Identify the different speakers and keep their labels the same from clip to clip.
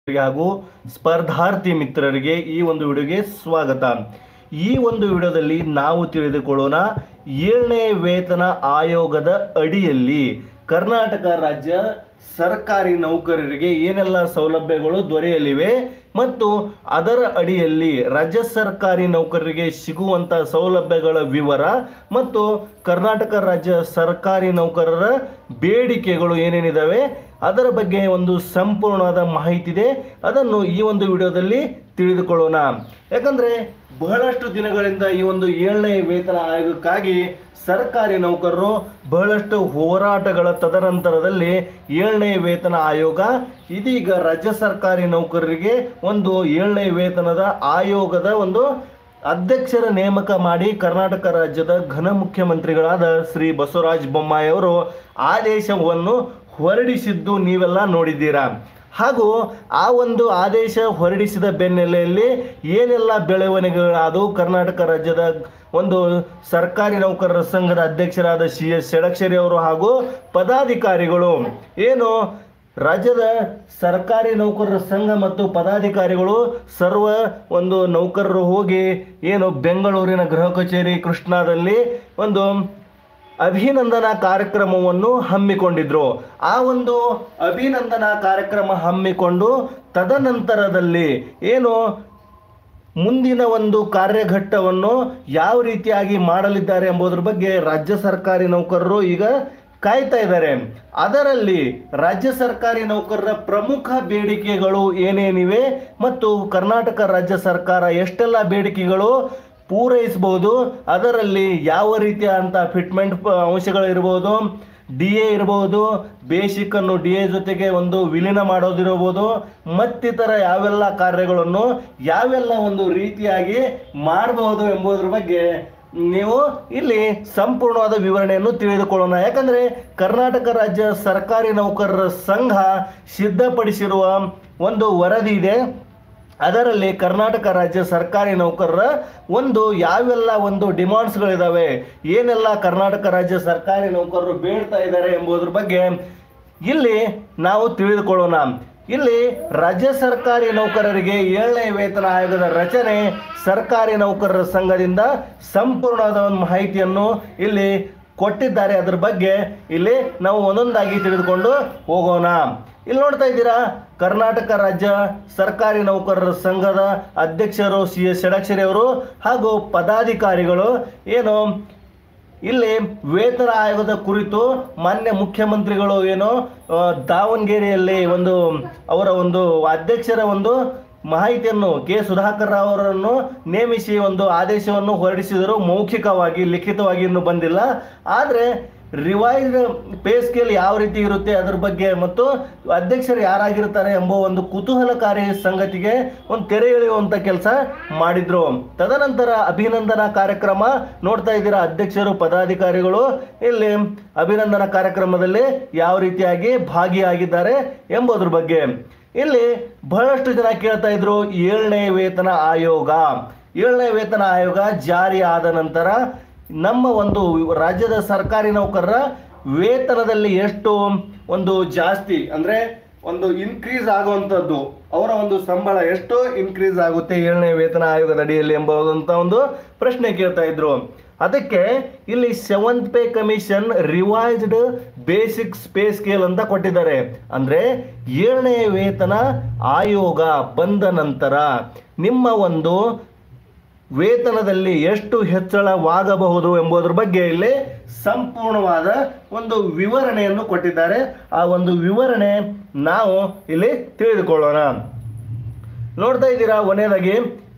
Speaker 1: ಹಾಗೂ ಸ್ಪರ್ಧಾರ್ಥಿ ಮಿತ್ರರಿಗೆ ಈ ಒಂದು ವಿಡಿಯೋಗೆ ಸ್ವಾಗತ ಈ ಒಂದು ವಿಡಿಯೋದಲ್ಲಿ ನಾವು ತಿಳಿದುಕೊಳ್ಳೋಣ ಏಳನೇ ವೇತನ ಆಯೋಗದ ಅಡಿಯಲ್ಲಿ ಕರ್ನಾಟಕ ರಾಜ್ಯ ಸರ್ಕಾರಿ ನೌಕರರಿಗೆ ಏನೆಲ್ಲ ಸೌಲಭ್ಯಗಳು ದೊರೆಯಲಿವೆ ಮತ್ತು ಅದರ ಅಡಿಯಲ್ಲಿ ರಾಜ್ಯ ಸರ್ಕಾರಿ ನೌಕರರಿಗೆ ಸಿಗುವಂತ ಸೌಲಭ್ಯಗಳ ವಿವರ ಮತ್ತು ಕರ್ನಾಟಕ ರಾಜ್ಯ ಸರ್ಕಾರಿ ನೌಕರರ ಬೇಡಿಕೆಗಳು ಏನೇನಿದಾವೆ ಅದರ ಬಗ್ಗೆ ಒಂದು ಸಂಪೂರ್ಣವಾದ ಮಾಹಿತಿ ಇದೆ ಅದನ್ನು ಈ ಒಂದು ವಿಡಿಯೋದಲ್ಲಿ ತಿಳಿದುಕೊಳ್ಳೋಣ ಯಾಕಂದ್ರೆ ಬಹಳಷ್ಟು ದಿನಗಳಿಂದ ಈ ಒಂದು ಏಳನೇ ವೇತನ ಆಯೋಗಕ್ಕಾಗಿ ಸರ್ಕಾರಿ ನೌಕರರು ಬಹಳಷ್ಟು ಹೋರಾಟಗಳ ತದನಂತರದಲ್ಲಿ ಏಳನೇ ವೇತನ ಆಯೋಗ ಇದೀಗ ರಾಜ್ಯ ಸರ್ಕಾರಿ ನೌಕರರಿಗೆ ಒಂದು ಏಳನೇ ವೇತನದ ಆಯೋಗದ ಒಂದು ಅಧ್ಯಕ್ಷರ ನೇಮಕ ಮಾಡಿ ಕರ್ನಾಟಕ ರಾಜ್ಯದ ಘನ ಮುಖ್ಯಮಂತ್ರಿಗಳಾದ ಶ್ರೀ ಬಸವರಾಜ ಬೊಮ್ಮಾಯಿ ಅವರು ಆದೇಶವನ್ನು ಹೊರಡಿಸಿದ್ದು ನೀವೆಲ್ಲ ನೋಡಿದ್ದೀರಾ ಹಾಗೂ ಆ ಒಂದು ಆದೇಶ ಹೊರಡಿಸಿದ ಬೆನ್ನೆಲೆಯಲ್ಲಿ ಏನೆಲ್ಲ ಬೆಳವಣಿಗೆಗಳಾದವು ಕರ್ನಾಟಕ ರಾಜ್ಯದ ಒಂದು ಸರ್ಕಾರಿ ನೌಕರರ ಸಂಘದ ಅಧ್ಯಕ್ಷರಾದ ಸಿ ಎಸ್ ಷಡಕ್ಷರಿ ಅವರು ಹಾಗೂ ಪದಾಧಿಕಾರಿಗಳು ಏನು ರಾಜ್ಯದ ಸರ್ಕಾರಿ ನೌಕರರ ಸಂಘ ಮತ್ತು ಪದಾಧಿಕಾರಿಗಳು ಸರ್ವ ಒಂದು ನೌಕರರು ಹೋಗಿ ಏನು ಬೆಂಗಳೂರಿನ ಗೃಹ ಕಚೇರಿ ಕೃಷ್ಣಾದಲ್ಲಿ ಒಂದು ಅಭಿನಂದನಾ ಕಾರ್ಯಕ್ರಮವನ್ನು ಹಮ್ಮಿಕೊಂಡಿದ್ರು ಆ ಒಂದು ಅಭಿನಂದನಾ ಕಾರ್ಯಕ್ರಮ ಹಮ್ಮಿಕೊಂಡು ತದನಂತರದಲ್ಲಿ ಏನು ಮುಂದಿನ ಒಂದು ಕಾರ್ಯಘಟ್ಟವನ್ನು ಯಾವ ರೀತಿಯಾಗಿ ಮಾಡಲಿದ್ದಾರೆ ಎಂಬುದರ ಬಗ್ಗೆ ರಾಜ್ಯ ಸರ್ಕಾರಿ ನೌಕರರು ಈಗ ಕಾಯ್ತಾ ಇದ್ದಾರೆ ಅದರಲ್ಲಿ ರಾಜ್ಯ ಸರ್ಕಾರಿ ನೌಕರರ ಪ್ರಮುಖ ಬೇಡಿಕೆಗಳು ಏನೇನಿವೆ ಮತ್ತು ಕರ್ನಾಟಕ ರಾಜ್ಯ ಸರ್ಕಾರ ಎಷ್ಟೆಲ್ಲ ಬೇಡಿಕೆಗಳು ಪೂರೈಸಬಹುದು ಅದರಲ್ಲಿ ಯಾವ ರೀತಿಯ ಅಂತ ಫಿಟ್ಮೆಂಟ್ ಅಂಶಗಳು ಇರಬಹುದು ಡಿ ಎ ಇರಬಹುದು ಬೇಸಿಕ್ ಅನ್ನು ಡಿ ಎ ಜೊತೆಗೆ ಒಂದು ವಿಲೀನ ಮಾಡೋದಿರಬಹುದು ಮತ್ತಿತರ ಯಾವೆಲ್ಲ ಕಾರ್ಯಗಳನ್ನು ಯಾವೆಲ್ಲ ಒಂದು ರೀತಿಯಾಗಿ ಮಾಡಬಹುದು ಎಂಬುದರ ಬಗ್ಗೆ ನೀವು ಇಲ್ಲಿ ಸಂಪೂರ್ಣವಾದ ವಿವರಣೆಯನ್ನು ತಿಳಿದುಕೊಳ್ಳೋಣ ಯಾಕಂದ್ರೆ ಕರ್ನಾಟಕ ರಾಜ್ಯ ಸರ್ಕಾರಿ ನೌಕರರ ಸಂಘ ಸಿದ್ಧಪಡಿಸಿರುವ ಒಂದು ವರದಿ ಇದೆ ಅದರಲ್ಲಿ ಕರ್ನಾಟಕ ರಾಜ್ಯ ಸರ್ಕಾರಿ ನೌಕರರ ಒಂದು ಯಾವೆಲ್ಲ ಒಂದು ಡಿಮಾಂಡ್ಸ್ಗಳಿದಾವೆ ಏನೆಲ್ಲ ಕರ್ನಾಟಕ ರಾಜ್ಯ ಸರ್ಕಾರಿ ನೌಕರರು ಬೇಡ್ತಾ ಇದ್ದಾರೆ ಎಂಬುದರ ಬಗ್ಗೆ ಇಲ್ಲಿ ನಾವು ತಿಳಿದುಕೊಳ್ಳೋಣ ಇಲ್ಲಿ ರಾಜ್ಯ ಸರ್ಕಾರಿ ನೌಕರರಿಗೆ ಏಳನೇ ವೇತನ ಆಯೋಗದ ರಚನೆ ಸರ್ಕಾರಿ ನೌಕರರ ಸಂಘದಿಂದ ಸಂಪೂರ್ಣವಾದ ಒಂದು ಮಾಹಿತಿಯನ್ನು ಇಲ್ಲಿ ಕೊಟ್ಟಿದ್ದಾರೆ ಅದರ ಬಗ್ಗೆ ಇಲ್ಲಿ ನಾವು ಒಂದೊಂದಾಗಿ ತಿಳಿದುಕೊಂಡು ಹೋಗೋಣ ಇಲ್ಲಿ ನೋಡ್ತಾ ಇದ್ದೀರಾ ಕರ್ನಾಟಕ ರಾಜ್ಯ ಸರ್ಕಾರಿ ನೌಕರರ ಸಂಘದ ಅಧ್ಯಕ್ಷರು ಸಿ ಎಸ್ ಷಡಕ್ಷರಿ ಅವರು ಹಾಗೂ ಪದಾಧಿಕಾರಿಗಳು ಏನು ಇಲ್ಲಿ ವೇತನ ಆಯೋಗದ ಕುರಿತು ಮಾನ್ಯ ಮುಖ್ಯಮಂತ್ರಿಗಳು ಏನು ಆ, ದಾವಣಗೆರೆಯಲ್ಲಿ ಒಂದು ಅವರ ಒಂದು ಅಧ್ಯಕ್ಷರ ಒಂದು ಮಾಹಿತಿಯನ್ನು ಕೆ ಸುಧಾಕರ್ ರಾವ್ ಅವರನ್ನು ನೇಮಿಸಿ ಒಂದು ಆದೇಶವನ್ನು ಹೊರಡಿಸಿದರು ಮೌಖಿಕವಾಗಿ ಲಿಖಿತವಾಗಿ ಇನ್ನೂ ಬಂದಿಲ್ಲ ಆದರೆ ರಿವೈಸ್ಡ್ ಪೇ ಸ್ಕೇಲ್ ಯಾವ ರೀತಿ ಇರುತ್ತೆ ಅದ್ರ ಬಗ್ಗೆ ಮತ್ತು ಅಧ್ಯಕ್ಷರು ಯಾರಾಗಿರ್ತಾರೆ ಎಂಬ ಒಂದು ಕುತೂಹಲಕಾರಿ ಸಂಗತಿಗೆ ಒಂದು ತೆರೆ ಎಳೆಯುವಂತ ಕೆಲಸ ಮಾಡಿದ್ರು ತದನಂತರ ಅಭಿನಂದನಾ ಕಾರ್ಯಕ್ರಮ ನೋಡ್ತಾ ಇದ್ದೀರಾ ಅಧ್ಯಕ್ಷರು ಪದಾಧಿಕಾರಿಗಳು ಇಲ್ಲಿ ಅಭಿನಂದನಾ ಕಾರ್ಯಕ್ರಮದಲ್ಲಿ ಯಾವ ರೀತಿಯಾಗಿ ಭಾಗಿಯಾಗಿದ್ದಾರೆ ಎಂಬುದ್ರ ಬಗ್ಗೆ ಇಲ್ಲಿ ಬಹಳಷ್ಟು ಜನ ಕೇಳ್ತಾ ಇದ್ರು ಏಳನೇ ವೇತನ ಆಯೋಗ ಏಳನೇ ವೇತನ ಆಯೋಗ ಜಾರಿ ಆದ ನಂತರ ನಮ್ಮ ಒಂದು ರಾಜ್ಯದ ಸರ್ಕಾರಿ ನೌಕರರ ವೇತನದಲ್ಲಿ ಎಷ್ಟು ಒಂದು ಜಾಸ್ತಿ ಅಂದ್ರೆ ಒಂದು ಇನ್ಕ್ರೀಸ್ ಆಗುವಂಥದ್ದು ಅವರ ಒಂದು ಸಂಬಳ ಎಷ್ಟು ಇನ್ಕ್ರೀಸ್ ಆಗುತ್ತೆ ಏಳನೇ ವೇತನ ಆಯೋಗದ ಅಡಿಯಲ್ಲಿ ಎಂಬುದಂತ ಒಂದು ಪ್ರಶ್ನೆ ಕೇಳ್ತಾ ಇದ್ರು ಅದಕ್ಕೆ ಇಲ್ಲಿ seventh pay commission revised basic pay scale ಅಂತ ಕೊಟ್ಟಿದ್ದಾರೆ ಅಂದ್ರೆ ಏಳನೇ ವೇತನ ಆಯೋಗ ಬಂದ ನಂತರ ನಿಮ್ಮ ಒಂದು ವೇತನದಲ್ಲಿ ಎಷ್ಟು ಹೆಚ್ಚಳವಾಗಬಹುದು ಎಂಬುದರ ಬಗ್ಗೆ ಇಲ್ಲಿ ಸಂಪೂರ್ಣವಾದ ಒಂದು ವಿವರಣೆಯನ್ನು ಕೊಟ್ಟಿದ್ದಾರೆ ಆ ಒಂದು ವಿವರಣೆ ನಾವು ಇಲ್ಲಿ ತಿಳಿದುಕೊಳ್ಳೋಣ ನೋಡ್ತಾ ಇದ್ದೀರಾ ಕೊನೆಯದಾಗಿ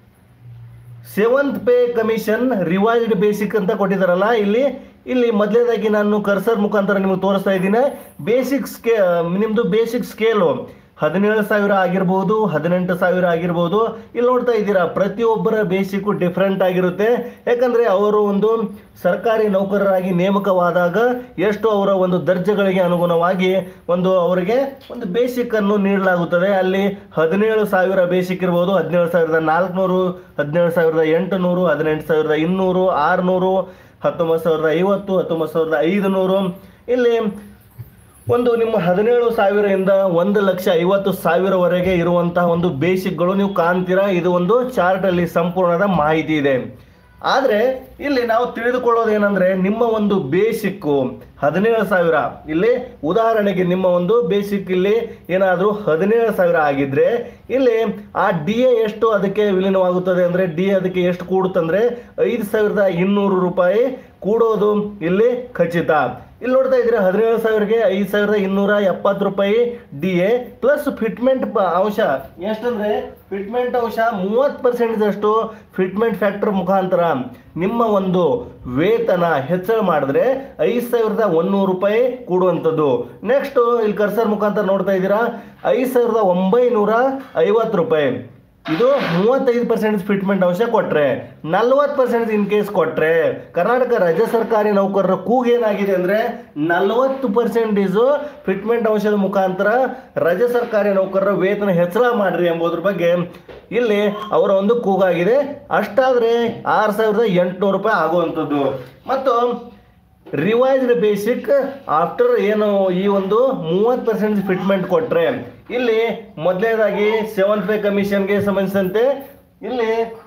Speaker 1: seventh pay commission revised basic ಅಂತ ಕೊಟ್ಟಿದ್ದಾರಲ್ಲ ಇಲ್ಲಿ ಇಲ್ಲಿ ಮೊದಲನೇದಾಗಿ ನಾನು ಕರ್ಸರ್ ಮುಖಾಂತರ ನಿಮಗೆ ತೋರಿಸ್ತಾ ಇದ್ದೀನಿ ಬೇಸಿಕ್ ಸ್ಕೇ ನಿಮ್ಮದು ಬೇಸಿಕ್ ಸ್ಕೇಲು ಹದಿನೇಳು ಸಾವಿರ ಆಗಿರ್ಬೋದು ಹದಿನೆಂಟು ಸಾವಿರ ಆಗಿರ್ಬೋದು ಇಲ್ಲಿ ನೋಡ್ತಾ ಇದ್ದೀರಾ ಪ್ರತಿಯೊಬ್ಬರ ಬೇಸಿಕ್ಕು ಡಿಫ್ರೆಂಟ್ ಆಗಿರುತ್ತೆ ಯಾಕಂದರೆ ಅವರು ಒಂದು ಸರ್ಕಾರಿ ನೌಕರರಾಗಿ ನೇಮಕವಾದಾಗ ಎಷ್ಟು ಅವರ ಒಂದು ದರ್ಜೆಗಳಿಗೆ ಅನುಗುಣವಾಗಿ ಒಂದು ಅವರಿಗೆ ಒಂದು ಬೇಸಿಕ್ ಅನ್ನು ನೀಡಲಾಗುತ್ತದೆ ಅಲ್ಲಿ ಹದಿನೇಳು ಸಾವಿರ ಬೇಸಿಕ್ ಇರ್ಬೋದು ಹದಿನೇಳು ಸಾವಿರದ ನಾಲ್ಕುನೂರು ಹದಿನೇಳು ಸಾವಿರದ ಎಂಟುನೂರು ಹದಿನೆಂಟು ಸಾವಿರದ ಇನ್ನೂರು ಆರುನೂರು ಹತ್ತೊಂಬತ್ತು ಸಾವಿರದ ಐವತ್ತು ಹತ್ತೊಂಬತ್ತು ಸಾವಿರದ ಐದುನೂರು ಇಲ್ಲಿ ಒಂದು ನಿಮ್ಮ ಹದಿನೇಳು ಸಾವಿರದಿಂದ ಒಂದು ಲಕ್ಷ ಐವತ್ತು ಸಾವಿರವರೆಗೆ ಇರುವಂತಹ ಒಂದು ಬೇಸಿಕ್ಗಳು ನೀವು ಕಾಣ್ತೀರಾ ಇದು ಒಂದು ಚಾರ್ಟ್ ಅಲ್ಲಿ ಸಂಪೂರ್ಣದ ಮಾಹಿತಿ ಇದೆ ಆದರೆ ಇಲ್ಲಿ ನಾವು ತಿಳಿದುಕೊಳ್ಳೋದೇನೆಂದ್ರೆ ನಿಮ್ಮ ಒಂದು ಬೇಸಿಕ್ಕು ಹದಿನೇಳು ಸಾವಿರ ಇಲ್ಲಿ ಉದಾಹರಣೆಗೆ ನಿಮ್ಮ ಒಂದು ಬೇಸಿಕ್ ಇಲ್ಲಿ ಏನಾದರೂ ಹದಿನೇಳು ಸಾವಿರ ಆಗಿದ್ರೆ ಇಲ್ಲಿ ಆ ಡಿ ಎ ಎಷ್ಟು ಅದಕ್ಕೆ ವಿಲೀನವಾಗುತ್ತದೆ ಅಂದರೆ ಡಿ ಎ ಅದಕ್ಕೆ ಎಷ್ಟು ಕೂಡುತ್ತಂದ್ರೆ ಐದು ಸಾವಿರದ ಇನ್ನೂರು ರೂಪಾಯಿ ಕೂಡೋದು ಇಲ್ಲಿ ಖಚಿತ ಇಲ್ಲಿ ನೋಡ್ತಾ ಇದ್ರೆ ಹದಿನೇಳು ಸಾವಿರಗೆ ಐದು ಸಾವಿರದ ಇನ್ನೂರ ಎಪ್ಪತ್ತು ರೂಪಾಯಿ ಡಿ ಎ ಪ್ಲಸ್ ಫಿಟ್ಮೆಂಟ್ ಅಂಶ ಎಷ್ಟಂದ್ರೆ ಫಿಟ್ಮೆಂಟ್ ಅಂಶ ಮೂವತ್ತು ಪರ್ಸೆಂಟ್ ಅಷ್ಟು ಫಿಟ್ಮೆಂಟ್ ಫ್ಯಾಕ್ಟರ್ ಮುಖಾಂತರ ನಿಮ್ಮ ಒಂದು ವೇತನ ಹೆಚ್ಚಳ ಮಾಡಿದ್ರೆ ಐದು ಸಾವಿರದ ಒಂದೂರು ರೂಪಾಯಿ ಕೂಡುವಂಥದ್ದು ನೆಕ್ಸ್ಟ್ ಇಲ್ಲಿ ಕರ್ಸರ್ ಮುಖಾಂತರ ನೋಡ್ತಾ ಇದ್ದೀರಾ ಐದು ಸಾವಿರದ ಒಂಬೈನೂರ ಐವತ್ತು ರೂಪಾಯಿ ಇದು ಮೂವತ್ತೈದು ಪರ್ಸೆಂಟ್ ಫಿಟ್ಮೆಂಟ್ ಅಂಶ ಕೊಟ್ರೆ ನಲ್ವತ್ತು ಪರ್ಸೆಂಟ್ ಇನ್ ಕೇಸ್ ಕೊಟ್ರೆ ಕರ್ನಾಟಕ ರಾಜ್ಯ ಸರ್ಕಾರಿ ನೌಕರರ ಕೂಗು ಏನಾಗಿದೆ ಅಂದ್ರೆ ನಲವತ್ತು ಪರ್ಸೆಂಟೇಜು ಫಿಟ್ಮೆಂಟ್ ಅಂಶದ ಮುಖಾಂತರ ರಾಜ್ಯ ಸರ್ಕಾರಿ ನೌಕರರ ವೇತನ ಹೆಚ್ಚಳ ಮಾಡ್ರಿ ಎಂಬುದ್ರ ಬಗ್ಗೆ ಇಲ್ಲಿ ಅವರ ಒಂದು ಕೂಗಾಗಿದೆ ಅಷ್ಟಾದ್ರೆ ಆರು ಸಾವಿರದ ಎಂಟುನೂರು ರೂಪಾಯಿ ಆಗುವಂಥದ್ದು ಮತ್ತು ರಿವೈಸ್ಡ್ ಬೇಸಿಕ್ ಆಫ್ಟರ್ ಏನು ಈ ಒಂದು ಮೂವತ್ತು ಪರ್ಸೆಂಟ್ ಫಿಟ್ಮೆಂಟ್ ಕೊಟ್ರೆ ಇಲ್ಲಿ ಮೊದಲನೇದಾಗಿ ಸೆವೆನ್ ಪೇ ಕಮಿಷನ್ಗೆ ಸಂಬಂಧಿಸಿದಂತೆ ಇಲ್ಲಿ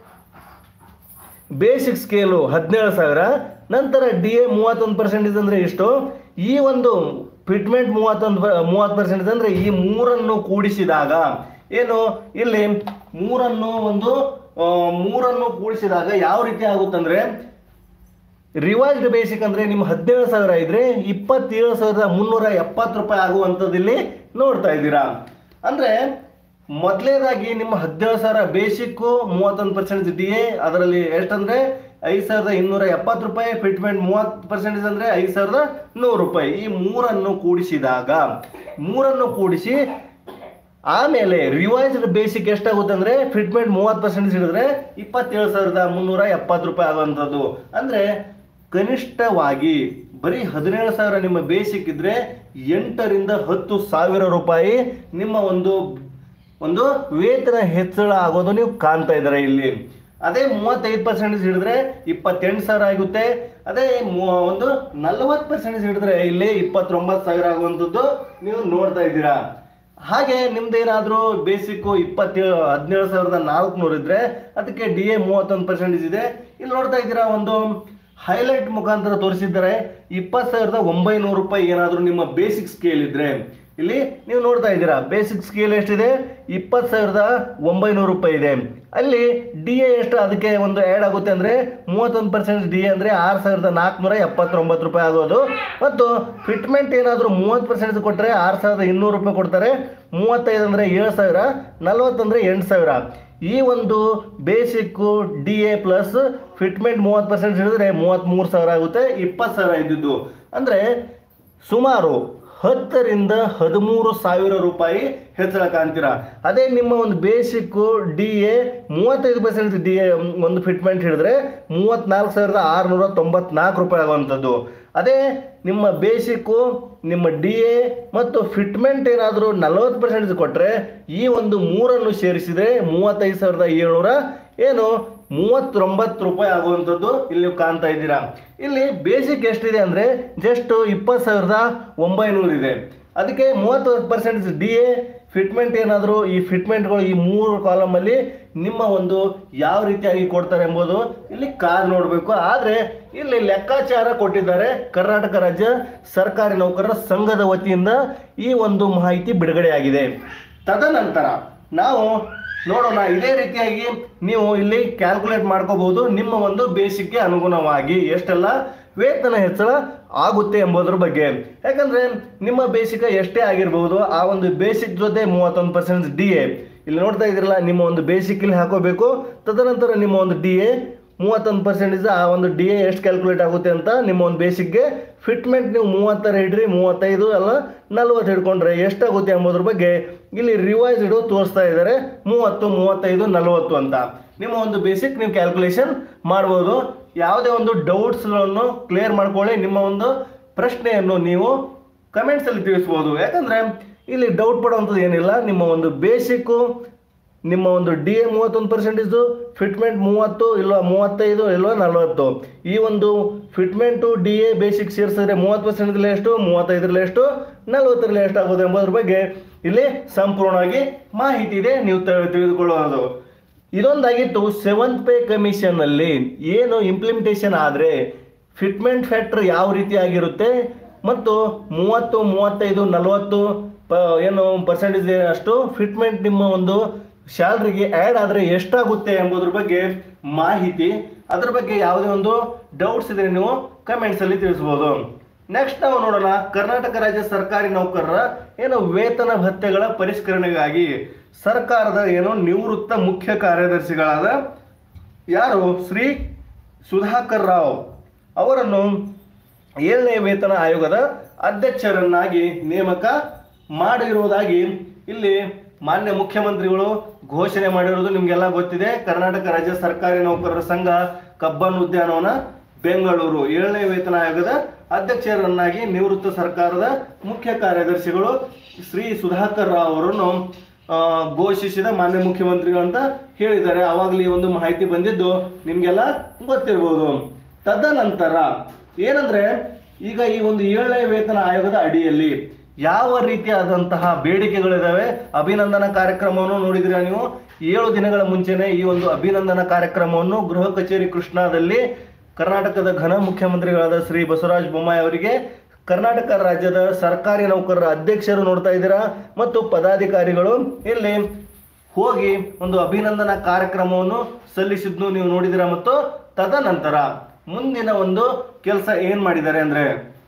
Speaker 1: ಬೇಸಿಕ್ ಸ್ಕೇಲು ಹದಿನೇಳು ಸಾವಿರ ನಂತರ ಡಿ ಎ ಮೂವತ್ತೊಂದು ಪರ್ಸೆಂಟೇಜ್ ಅಂದರೆ ಎಷ್ಟು ಈ ಒಂದು ಫಿಟ್ಮೆಂಟ್ ಮೂವತ್ತೊಂದು ಮೂವತ್ತು ಪರ್ಸೆಂಟೇಜ್ ಅಂದರೆ ಈ ಮೂರನ್ನು ಕೂಡಿಸಿದಾಗ ಏನು ಇಲ್ಲಿ ಮೂರನ್ನು ಒಂದು ಆ, ಮೂರನ್ನು ಕೂಡಿಸಿದಾಗ ಯಾವ ರೀತಿ ಆಗುತ್ತಂದ್ರೆ ರಿವೈಸ್ಡ್ ಬೇಸಿಕ್ ಅಂದ್ರೆ ನಿಮ್ಮ ಹದಿನೇಳು ಸಾವಿರ ಇದ್ರೆ ಇಪ್ಪತ್ತೇಳು ಸಾವಿರದ ಮುನ್ನೂರ ಎಪ್ಪತ್ತು ರೂಪಾಯಿ ಆಗುವಂಥದ್ದು ಇಲ್ಲಿ ನೋಡ್ತಾ ಇದ್ದೀರಾ ಅಂದ್ರೆ ಮೊದಲನೇದಾಗಿ ನಿಮ್ಮ ಹದಿನೇಳು ಸಾವಿರ ಬೇಸಿಕ್ಕು ಮೂವತ್ತೊಂದು ಪರ್ಸೆಂಟ್ ಡಿ ಎ ಅದರಲ್ಲಿ ಎಷ್ಟಂದ್ರೆ ಐದು ಸಾವಿರದ ಇನ್ನೂರ ಎಪ್ಪತ್ತು ರೂಪಾಯಿ ಫಿಟ್ಮೆಂಟ್ ಮೂವತ್ತು ಪರ್ಸೆಂಟೇಜ್ ಅಂದ್ರೆ ಐದು ಸಾವಿರದ ನೂರು ರೂಪಾಯಿ ಈ ಮೂರನ್ನು ಕೂಡಿಸಿದಾಗ ಮೂರನ್ನು ಕೂಡಿಸಿ ಆಮೇಲೆ ರಿವೈಸ್ಡ್ ಬೇಸಿಕ್ ಎಷ್ಟಾಗುತ್ತೆ ಅಂದ್ರೆ ಫಿಟ್ಮೆಂಟ್ ಮೂವತ್ತು ಪರ್ಸೆಂಟ್ ಹಿಡಿದ್ರೆ ಇಪ್ಪತ್ತೇಳು ಸಾವಿರದ ಮುನ್ನೂರ ಎಪ್ಪತ್ತು ರೂಪಾಯಿ ಆಗುವಂಥದ್ದು ಅಂದ್ರೆ ಕನಿಷ್ಠವಾಗಿ ಬರೀ ಹದಿನೇಳು ಸಾವಿರ ನಿಮ್ಮ ಬೇಸಿಕ್ ಇದ್ರೆ ಎಂಟರಿಂದ ಹತ್ತು ಸಾವಿರ ರೂಪಾಯಿ ನಿಮ್ಮ ಒಂದು ಒಂದು ವೇತನ ಹೆಚ್ಚಳ ಆಗೋದು ನೀವು ಕಾಣ್ತಾ ಇದ್ದಾರೆ ಇಲ್ಲಿ ಅದೇ ಮೂವತ್ತೈದು ಪರ್ಸೆಂಟೇಜ್ ಹಿಡಿದ್ರೆ ಇಪ್ಪತ್ತೆಂಟು ಸಾವಿರ ಆಗುತ್ತೆ ಅದೇ ಮೂ- ಒಂದು ನಲವತ್ತು ಪರ್ಸೆಂಟೇಜ್ ಹಿಡಿದ್ರೆ ಇಲ್ಲಿ ಇಪ್ಪತ್ತೊಂಬತ್ತು ಸಾವಿರ ಆಗುವಂಥದ್ದು ನೀವು ನೋಡ್ತಾ ಇದ್ದೀರಾ ಹಾಗೆ ನಿಮ್ದೇನಾದ್ರೂ ಬೇಸಿಕ್ ಇಪ್ಪತ್ತೇಳು ಹದಿನೇಳು ಸಾವಿರದ ನಾಲ್ಕುನೂರು ಇದ್ರೆ ಅದಕ್ಕೆ ಡಿ ಎ ಮೂವತ್ತೊಂದು ಪರ್ಸೆಂಟೇಜ್ ಇದೆ ಇಲ್ಲಿ ನೋಡ್ತಾ ಇದ್ದೀರಾ ಒಂದು ಹೈಲೈಟ್ ಮುಖಾಂತರ ತೋರಿಸಿದ್ದಾರೆ ಇಪ್ಪತ್ತು ಸಾವಿರದ ಒಂಬೈನೂರು ರೂಪಾಯಿ ಏನಾದರೂ ನಿಮ್ಮ ಬೇಸಿಕ್ ಸ್ಕೇಲ್ ಇದ್ರೆ ಇಲ್ಲಿ ನೀವು ನೋಡ್ತಾ ಇದ್ದೀರಾ ಬೇಸಿಕ್ ಸ್ಕೇಲ್ ಎಷ್ಟಿದೆ ಇಪ್ಪತ್ತು ಸಾವಿರದ ಒಂಬೈನೂರು ರೂಪಾಯಿ ಇದೆ ಅಲ್ಲಿ ಡಿ ಎ ಎಷ್ಟು ಅದಕ್ಕೆ ಒಂದು ಆ್ಯಡ್ ಆಗುತ್ತೆ ಅಂದರೆ ಮೂವತ್ತೊಂದು ಪರ್ಸೆಂಟ್ ಡಿ ಎ ಅಂದರೆ ಆರು ಸಾವಿರದ ನಾಲ್ಕುನೂರ ಎಪ್ಪತ್ತೊಂಬತ್ತು ರೂಪಾಯಿ ಆಗೋದು ಮತ್ತು ಫಿಟ್ಮೆಂಟ್ ಏನಾದರೂ ಮೂವತ್ತು ಪರ್ಸೆಂಟ್ ಕೊಟ್ಟರೆ ಆರು ಸಾವಿರದ ಇನ್ನೂರು ರೂಪಾಯಿ ಕೊಡ್ತಾರೆ ಮೂವತ್ತೈದು ಅಂದರೆ ಏಳು ಸಾವಿರ ನಲ್ವತ್ತಂದರೆ ಎಂಟು ಸಾವಿರ ಈ ಒಂದು basic D A plus fitment ಮೂವತ್ತು ಪರ್ಸೆಂಟ್ ಹಿಡಿದ್ರೆ ಮೂವತ್ತ್ಮೂರು ಸಾವಿರ ಆಗುತ್ತೆ ಇಪ್ಪತ್ತು ಸಾವಿರ ಇದ್ದಿದ್ದು ಅಂದರೆ ಸುಮಾರು ಹತ್ತರಿಂದ ಹದಿಮೂರು ಸಾವಿರ ರೂಪಾಯಿ ಹೆಚ್ಚಳ ಕಾಣ್ತೀರಾ ಅದೇ ನಿಮ್ಮ ಒಂದು ಬೇಸಿಕ್ಕು ಡಿ ಎ ಮೂವತ್ತೈದು ಪರ್ಸೆಂಟ್ ಡಿ ಎ ಒಂದು ಫಿಟ್ಮೆಂಟ್ ಹಿಡಿದ್ರೆ ಮೂವತ್ತ್ನಾಲ್ಕು ಸಾವಿರದ ಆರುನೂರ ತೊಂಬತ್ನಾಲ್ಕು ರೂಪಾಯಿ ಆಗುವಂಥದ್ದು ಅದೇ ನಿಮ್ಮ ಬೇಸಿಕ್ಕು ನಿಮ್ಮ ಡಿ ಎ ಮತ್ತು ಫಿಟ್ಮೆಂಟ್ ಏನಾದರೂ ನಲವತ್ತು ಪರ್ಸೆಂಟ್ ಕೊಟ್ಟರೆ ಈ ಒಂದು ಮೂರನ್ನು ಸೇರಿಸಿದರೆ ಮೂವತ್ತೈದು ಸಾವಿರದ ಏಳ್ನೂರ ಏನು ಮೂವತ್ತೊಂಬತ್ತು ರೂಪಾಯಿ ಆಗುವಂಥದ್ದು ಇಲ್ಲಿ ನೀವು ಕಾಣ್ತಾ ಇದ್ದೀರಾ ಇಲ್ಲಿ ಬೇಸಿಕ್ ಎಷ್ಟಿದೆ ಅಂದರೆ ಜಸ್ಟ್ ಇಪ್ಪತ್ತು ಸಾವಿರದ ಒಂಬೈನೂರು ಇದೆ ಅದಕ್ಕೆ ಮೂವತ್ತು ಪರ್ಸೆಂಟ್ ಡಿ ಎ ಫಿಟ್ಮೆಂಟ್ ಏನಾದರೂ ಈ ಫಿಟ್ಮೆಂಟ್ಗಳು ಈ ಮೂರು ಕಾಲಮಲ್ಲಿ ನಿಮ್ಮ ಒಂದು ಯಾವ ರೀತಿಯಾಗಿ ಕೊಡ್ತಾರೆ ಎಂಬುದು ಇಲ್ಲಿ ಕಾರ್ ನೋಡಬೇಕು ಆದರೆ ಇಲ್ಲಿ ಲೆಕ್ಕಾಚಾರ ಕೊಟ್ಟಿದ್ದಾರೆ ಕರ್ನಾಟಕ ರಾಜ್ಯ ಸರ್ಕಾರಿ ನೌಕರರ ಸಂಘದ ವತಿಯಿಂದ ಈ ಒಂದು ಮಾಹಿತಿ ಬಿಡುಗಡೆಯಾಗಿದೆ ತದನಂತರ ನಾವು ನೋಡೋಣ ಇದೇ ರೀತಿಯಾಗಿ ನೀವು ಇಲ್ಲಿ ಕ್ಯಾಲ್ಕುಲೇಟ್ ಮಾಡ್ಕೋಬಹುದು ನಿಮ್ಮ ಒಂದು ಬೇಸಿಕ್ಗೆ ಅನುಗುಣವಾಗಿ ಎಷ್ಟೆಲ್ಲ ವೇತನ ಹೆಚ್ಚಳ ಆಗುತ್ತೆ ಎಂಬುದರ ಬಗ್ಗೆ ಯಾಕಂದ್ರೆ ನಿಮ್ಮ ಬೇಸಿಕ್ ಎಷ್ಟೇ ಆಗಿರಬಹುದು ಆ ಒಂದು ಬೇಸಿಕ್ ಜೊತೆ ಮೂವತ್ತೊಂದು ಪರ್ಸೆಂಟ್ ಡಿ ಎ ಇಲ್ಲಿ ನೋಡ್ತಾ ಇದ್ರಲ್ಲ ನಿಮ್ಮ ಒಂದು ಬೇಸಿಕ್ ಇಲ್ಲಿ ಹಾಕೋಬೇಕು ತದನಂತರ ನಿಮ್ಮ ಒಂದು ಡಿ ಎ ಮೂವತ್ತೊಂದು ಪರ್ಸೆಂಟೇಜ್ ಆ ಒಂದು ಡಿ ಎ ಎಷ್ಟು ಕ್ಯಾಲ್ಕುಲೇಟ್ ಆಗುತ್ತೆ ಅಂತ ನಿಮ್ಮ ಒಂದು ಬೇಸಿಕ್ಗೆ ಫಿಟ್ಮೆಂಟ್ ನೀವು ಮೂವತ್ತರ ಹಿಡ್ರಿ ಮೂವತ್ತೈದು ಅಲ್ಲ ನಲ್ವತ್ತು ಹಿಡ್ಕೊಂಡ್ರೆ ಎಷ್ಟಾಗುತ್ತೆ ಎಂಬುದ್ರ ಬಗ್ಗೆ ಇಲ್ಲಿ ರಿವೈಸ್ ಇಡು ತೋರಿಸ್ತಾ ಇದ್ದಾರೆ ಮೂವತ್ತು ಮೂವತ್ತೈದು ನಲವತ್ತು ಅಂತ ನಿಮ್ಮ ಒಂದು ಬೇಸಿಕ್ ನೀವು ಕ್ಯಾಲ್ಕುಲೇಷನ್ ಮಾಡ್ಬೋದು ಯಾವುದೇ ಒಂದು ಡೌಟ್ಸ್ಗಳನ್ನು ಕ್ಲಿಯರ್ ಮಾಡ್ಕೊಳ್ಳಿ ನಿಮ್ಮ ಒಂದು ಪ್ರಶ್ನೆಯನ್ನು ನೀವು ಕಮೆಂಟ್ಸಲ್ಲಿ ತಿಳಿಸ್ಬೋದು ಯಾಕಂದರೆ ಇಲ್ಲಿ ಡೌಟ್ ಪಡುವಂಥದ್ದು ಏನಿಲ್ಲ ನಿಮ್ಮ ಒಂದು ಬೇಸಿಕ್ಕು ನಿಮ್ಮ ಒಂದು ಡಿ ಎ ಮೂವತ್ತೊಂದು ಪರ್ಸೆಂಟೇಜು ಫಿಟ್ಮೆಂಟ್ ಮೂವತ್ತು ಇಲ್ಲ ಮೂವತ್ತೈದು ಇಲ್ಲ ನಲವತ್ತು ಈ ಒಂದು ಫಿಟ್ಮೆಂಟು ಡಿ ಎ ಬೇಸಿಕ್ ಸೇರಿಸಿದ್ರೆ ಮೂವತ್ತು ಪರ್ಸೆಂಟ್ ಎಷ್ಟು ಮೂವತ್ತೈದರಲ್ಲಿ ಎಷ್ಟು ನಲವತ್ತರಲ್ಲಿ ಎಷ್ಟು ಆಗೋದು ಎಂಬುದ್ರ ಬಗ್ಗೆ ಇಲ್ಲಿ ಸಂಪೂರ್ಣವಾಗಿ ಮಾಹಿತಿ ಇದೆ ನೀವು ತ- ತಿಳಿದುಕೊಳ್ಳೋದು ಇದೊಂದಾಗಿತ್ತು ಸೆವೆಂತ್ ಪೇ ಕಮಿಷನ್ ಅಲ್ಲಿ ಏನು ಇಂಪ್ಲಿಮೆಂಟೇಷನ್ ಆದರೆ ಫಿಟ್ಮೆಂಟ್ ಫ್ಯಾಕ್ಟರ್ ಯಾವ ರೀತಿಯಾಗಿರುತ್ತೆ ಮತ್ತು ಮೂವತ್ತು ಮೂವತ್ತೈದು ನಲವತ್ತು ಪ ಏನು ಪರ್ಸೆಂಟೇಜ್ ಅಷ್ಟು ಫಿಟ್ಮೆಂಟ್ ನಿಮ್ಮ ಒಂದು ಸ್ಯಾಲ್ರಿಗೆ ಆ್ಯಡ್ ಆದರೆ ಎಷ್ಟಾಗುತ್ತೆ ಎಂಬುದ್ರ ಬಗ್ಗೆ ಮಾಹಿತಿ ಅದ್ರ ಬಗ್ಗೆ ಯಾವುದೇ ಒಂದು ಡೌಟ್ಸ್ ಇದ್ರೆ ನೀವು ಕಮೆಂಟ್ಸ್ ಅಲ್ಲಿ ತಿಳಿಸ್ಬೋದು ನೆಕ್ಸ್ಟ್ ನಾವು ನೋಡೋಣ ಕರ್ನಾಟಕ ರಾಜ್ಯ ಸರ್ಕಾರಿ ನೌಕರರ ಏನು ವೇತನ ಭತ್ಯೆಗಳ ಪರಿಷ್ಕರಣೆಗಾಗಿ ಸರ್ಕಾರದ ಏನು ನಿವೃತ್ತ ಮುಖ್ಯ ಕಾರ್ಯದರ್ಶಿಗಳಾದ ಯಾರು ಶ್ರೀ ಸುಧಾಕರ್ ರಾವ್ ಅವರನ್ನು ಏಳನೇ ವೇತನ ಆಯೋಗದ ಅಧ್ಯಕ್ಷರನ್ನಾಗಿ ನೇಮಕ ಮಾಡಿರುವುದಾಗಿ ಇಲ್ಲಿ ಮಾನ್ಯ ಮುಖ್ಯಮಂತ್ರಿಗಳು ಘೋಷಣೆ ಮಾಡಿರುವುದು ನಿಮಗೆಲ್ಲ ಗೊತ್ತಿದೆ ಕರ್ನಾಟಕ ರಾಜ್ಯ ಸರ್ಕಾರಿ ನೌಕರರ ಸಂಘ ಕಬ್ಬನ್ ಉದ್ಯಾನವನ ಬೆಂಗಳೂರು ಏಳನೇ ವೇತನ ಆಯೋಗದ ಅಧ್ಯಕ್ಷರನ್ನಾಗಿ ನಿವೃತ್ತ ಸರ್ಕಾರದ ಮುಖ್ಯ ಕಾರ್ಯದರ್ಶಿಗಳು ಶ್ರೀ ಸುಧಾಕರ್ ರಾವ್ ಅವರನ್ನು ಆ, ಘೋಷಿಸಿದ ಮಾನ್ಯ ಮುಖ್ಯಮಂತ್ರಿಗಳು ಅಂತ ಹೇಳಿದ್ದಾರೆ ಅವಾಗಲೇ ಈ ಒಂದು ಮಾಹಿತಿ ಬಂದಿದ್ದು ನಿಮಗೆಲ್ಲ ಗೊತ್ತಿರ್ಬೋದು ತದನಂತರ ಏನಂದ್ರೆ ಈಗ ಈ ಒಂದು ಏಳನೇ ವೇತನ ಆಯೋಗದ ಅಡಿಯಲ್ಲಿ ಯಾವ ರೀತಿಯಾದಂತಹ ಬೇಡಿಕೆಗಳಿದಾವೆ ಅಭಿನಂದನಾ ಕಾರ್ಯಕ್ರಮವನ್ನು ನೋಡಿದ್ರೆ ನೀವು ಏಳು ದಿನಗಳ ಮುಂಚೆನೆ ಈ ಒಂದು ಅಭಿನಂದನಾ ಕಾರ್ಯಕ್ರಮವನ್ನು ಗೃಹ ಕಚೇರಿ ಕೃಷ್ಣಾದಲ್ಲಿ ಕರ್ನಾಟಕದ ಘನ ಮುಖ್ಯಮಂತ್ರಿಗಳಾದ ಶ್ರೀ ಬಸವರಾಜ ಬೊಮ್ಮಾಯಿ ಅವರಿಗೆ ಕರ್ನಾಟಕ ರಾಜ್ಯದ ಸರ್ಕಾರಿ ನೌಕರರ ಅಧ್ಯಕ್ಷರು ನೋಡ್ತಾ ಇದ್ದೀರಾ ಮತ್ತು ಪದಾಧಿಕಾರಿಗಳು ಇಲ್ಲಿ ಹೋಗಿ ಒಂದು ಅಭಿನಂದನಾ ಕಾರ್ಯಕ್ರಮವನ್ನು ಸಲ್ಲಿಸಿದ್ನು ನೀವು ನೋಡಿದಿರ ಮತ್ತು ತದನಂತರ ಮುಂದಿನ ಒಂದು ಕೆಲಸ ಏನ್ ಮಾಡಿದ್ದಾರೆ ಅಂದ್ರೆ